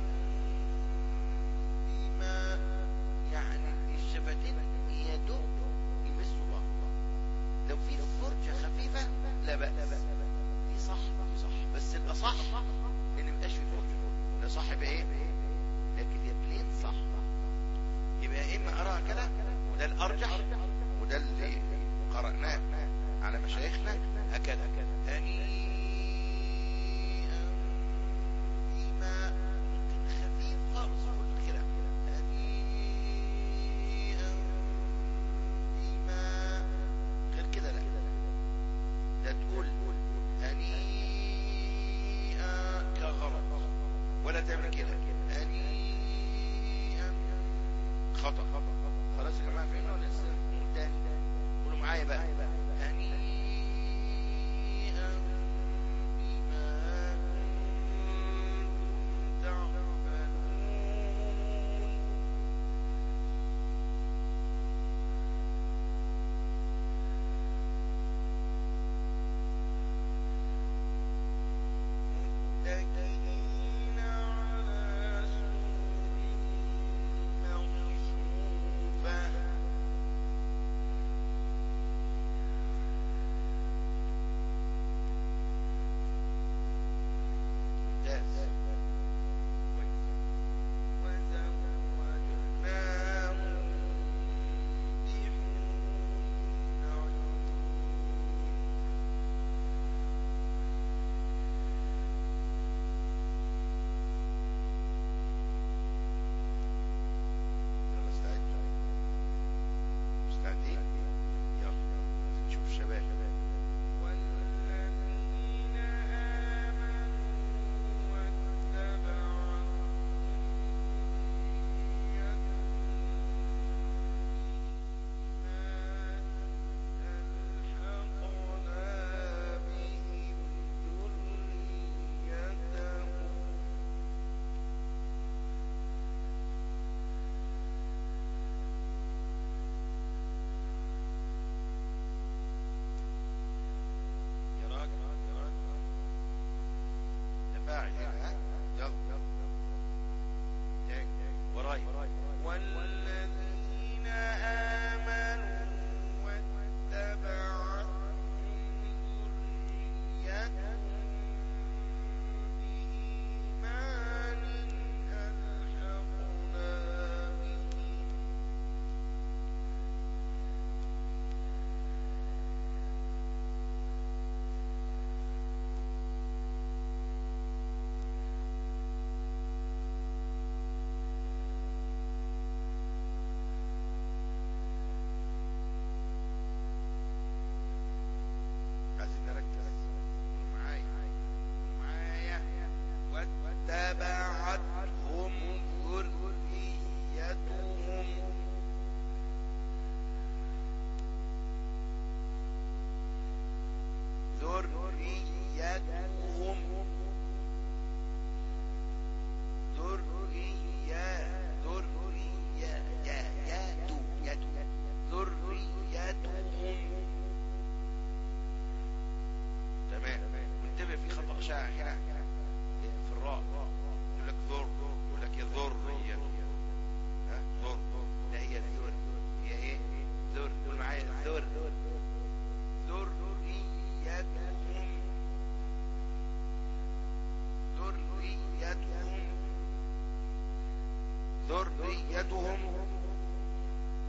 بما يعني الشفتين يدوب يمسوا بعض لو في فرجة خفيفة لا بأس دي صح دي صح بس الأصح ان مبقاش في فرجة ده صح بايه لكن يا بلين صح يبقى يا اما اراها كده وده الارجح وده اللي قرأناه على مشايخنا هكذا هنيئا بما ممكن خفيف خالص كل كده هنيئا بما غير كده لا لا تقول هنيئا كغلط ولا تعمل كده هنيئا خطأ خلاص يا جماعة فهمنا ولا لسه نقول تاني قولوا معايا بقى هنيئا بما كنتم تعملون متكئين على سرر مصفوفة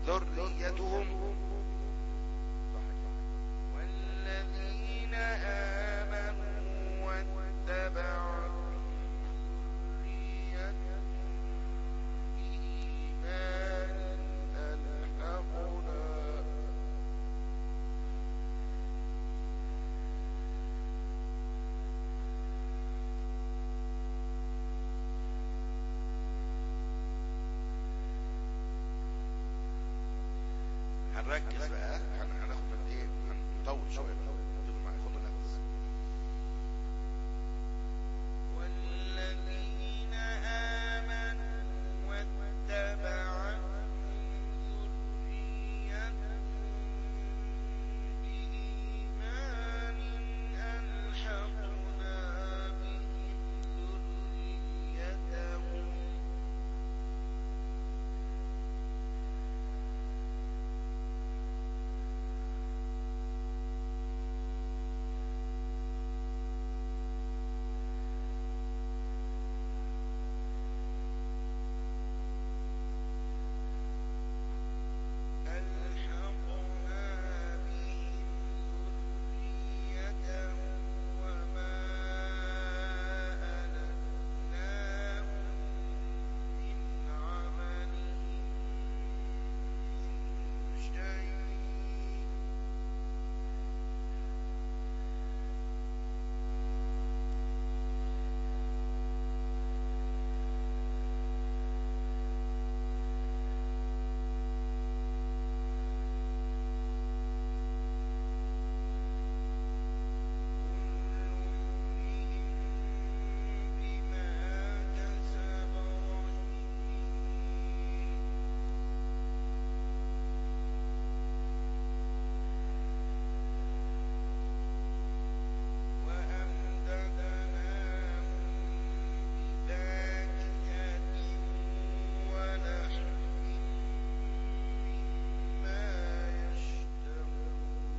ذريتهم والذين آمنوا واتبعوا ذريتهم بإيمان ألحقنا هنركز بقى هن- هناخد من ايه هنطول شويه بقى بدون ما ياخدوا نفس والذين آمنوا واتبعتهم ذريتهم بإيمان ألحقنا بهم ذريتهم ألحقنا بهم ذريتهم وما ألتناهم من عملهم من شيء بما كسب رهين وأمددناهم بفاكهة ولحم مما يشتهون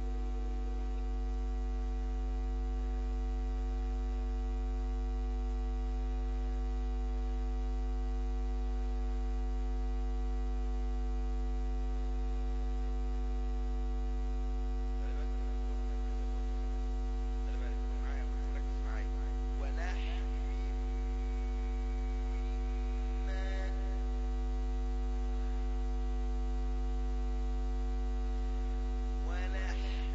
ولحم مما ولحم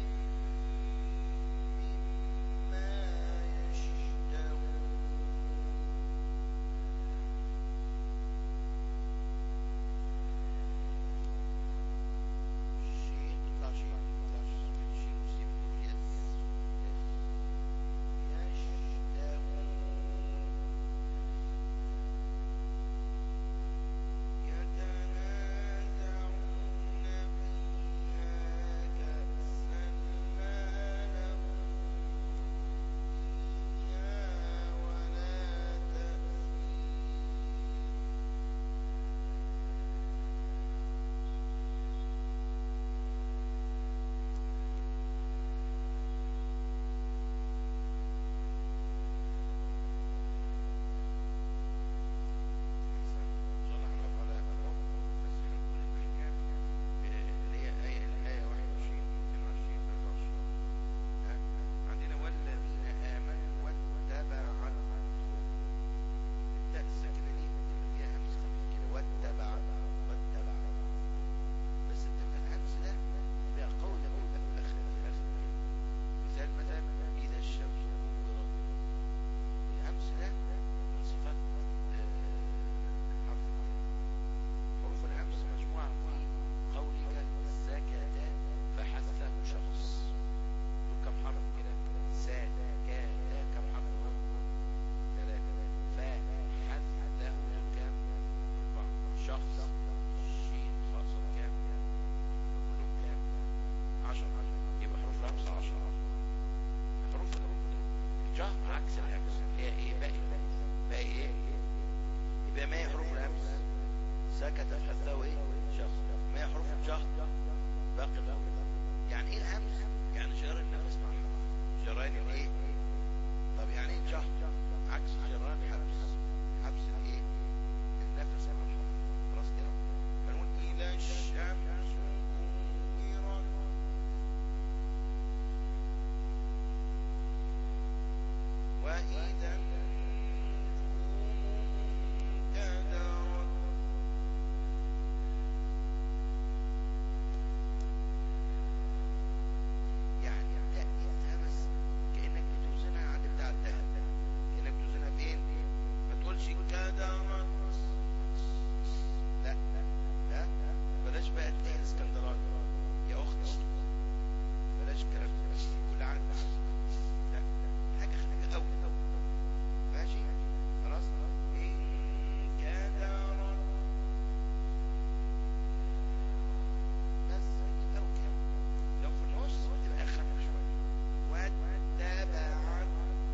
مما يشتهون شين تطلع شين تطلع شين وسين يس يس يشتهون يتنازعون فيها كأسا ما لهم فيها ولا تأثير إن شاء الله هنقف على الرب بس هنقول الأحكام اللي هي آية الآية 21 22 23 ها؟ عندنا والذين آمنوا واتبعتهم التاء الساكنة دي فيها همس خفيف كده واتبع واتبع بس بتبقى الهمس ده بيبقى قوي لما يبقى في الآخر في آخر كده مثال مثلا إذا الشمس كورت الهمس ده من صفات آه، حرف التاء حروف الهمس مجموعة في قولك سكت فحثه شخص دول كم حرف كده سكت كم حرف دول ثلاثة فحثه دول كم أربعة شخص شين خاصة كام كلهم كام عشرة يبقى حروف الهمس عشرة حروف الجهر عكس الهمس هي ايه باقي باقي ايه يبقى ما هي حروف الهمس سكت حثه ايه شخص ما هي حروف الجهر باقي الأول يعني ايه الهمس يعني جرى النفس مع الحرف جران الايه طب يعني ايه الجهر عكس جران حبس حبس الايه النفس مع الحرف خلاص كده فنقول الى الشمس بقى تلاقي الاسكندراني يا اختي بلاش الكلام ده كل عام لا حاجه حاجه قوي ماشي خلاص ان كان رب بس قوي كده لو في النص تبقى اخف شويه واتبعهم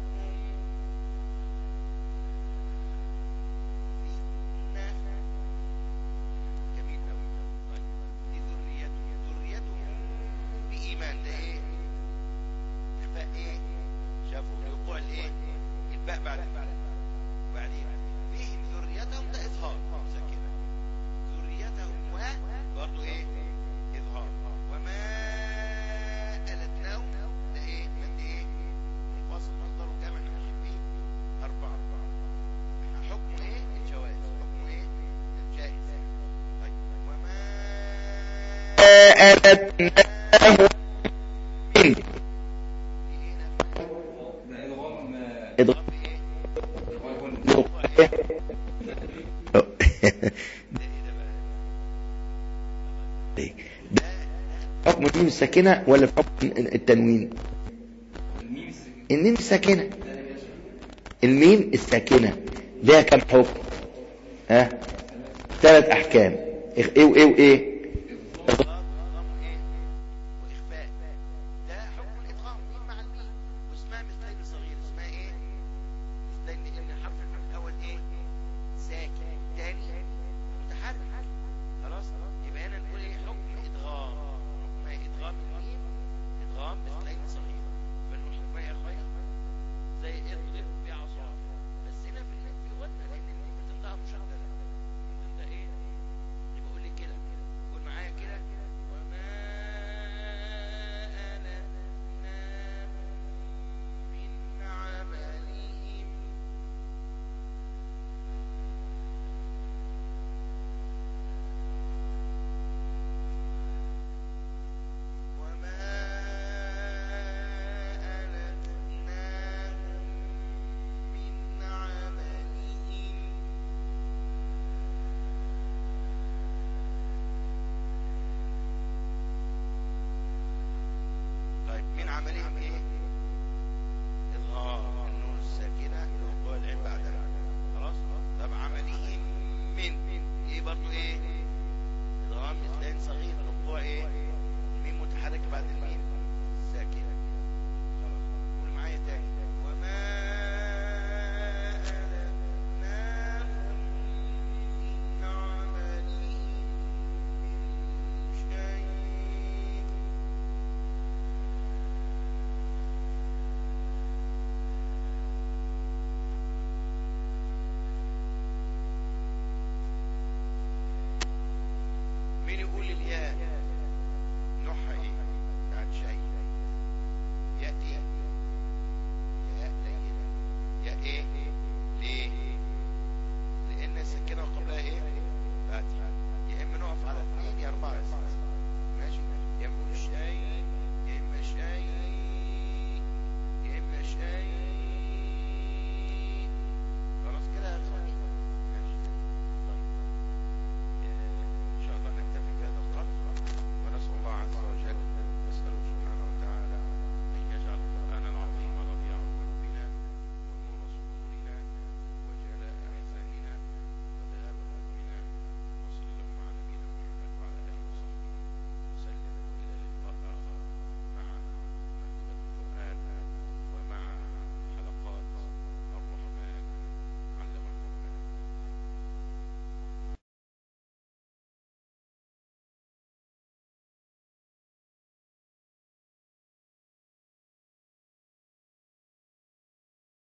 فتنة جميل قوي طيب دي ذريته ذريته بإيمان ده ايه إخفاء ايه شافوا الوقوع الايه الباء بعد وبعدين فيهم ذريتهم ده إظهار ساكنة ذريتهم و برضه ايه إظهار وما ألتناهم ده ايه مد ايه منفصل مصدره كام احنا ماشيين فيه أربعة حكمه ايه الجواز حكمه ايه الجائز طيب وما ألتناه من إضغام ده حكم الميم الساكنة ولا في حكم التنوين الميم الساكنة الميم الساكنة ليها كم حكم ها ثلاث احكام إخ- ايه وايه وايه إضغام إيه؟ وإخفاء ده حكم الإدغام مين مع الميم واسمها مثلين صغير اسمها إيه؟ مثلين لأن حرف الميم الأول إيه؟ ساكن الثاني متحرك خلاص يبقى هنا نقول إيه حكم إدغام حكم إدغام الميم إدغام مثلين صغير فنقول حكمها يا أخويا زي اضرب بعصاك بس هنا في الميم في ودنا لأن الميم بتنطقها مشددة بتنطق إيه؟ يبقى قول لي كده قول معايا كده وما ألتناهم من عملهم وما ألتناهم من عملهم طيب من عملهم ايه اظهار النون الساكنه لوقوع العين بعدها خلاص طب عملهم من ايه برضو ايه ادغام مثلين صغير لوقوع ايه الميم متحركه بعد الميم ساكنه خلاص قول معايا تاني وما ألتناهم من عملهم من شيء مين يقول الياء نوعها ايه بعد شيء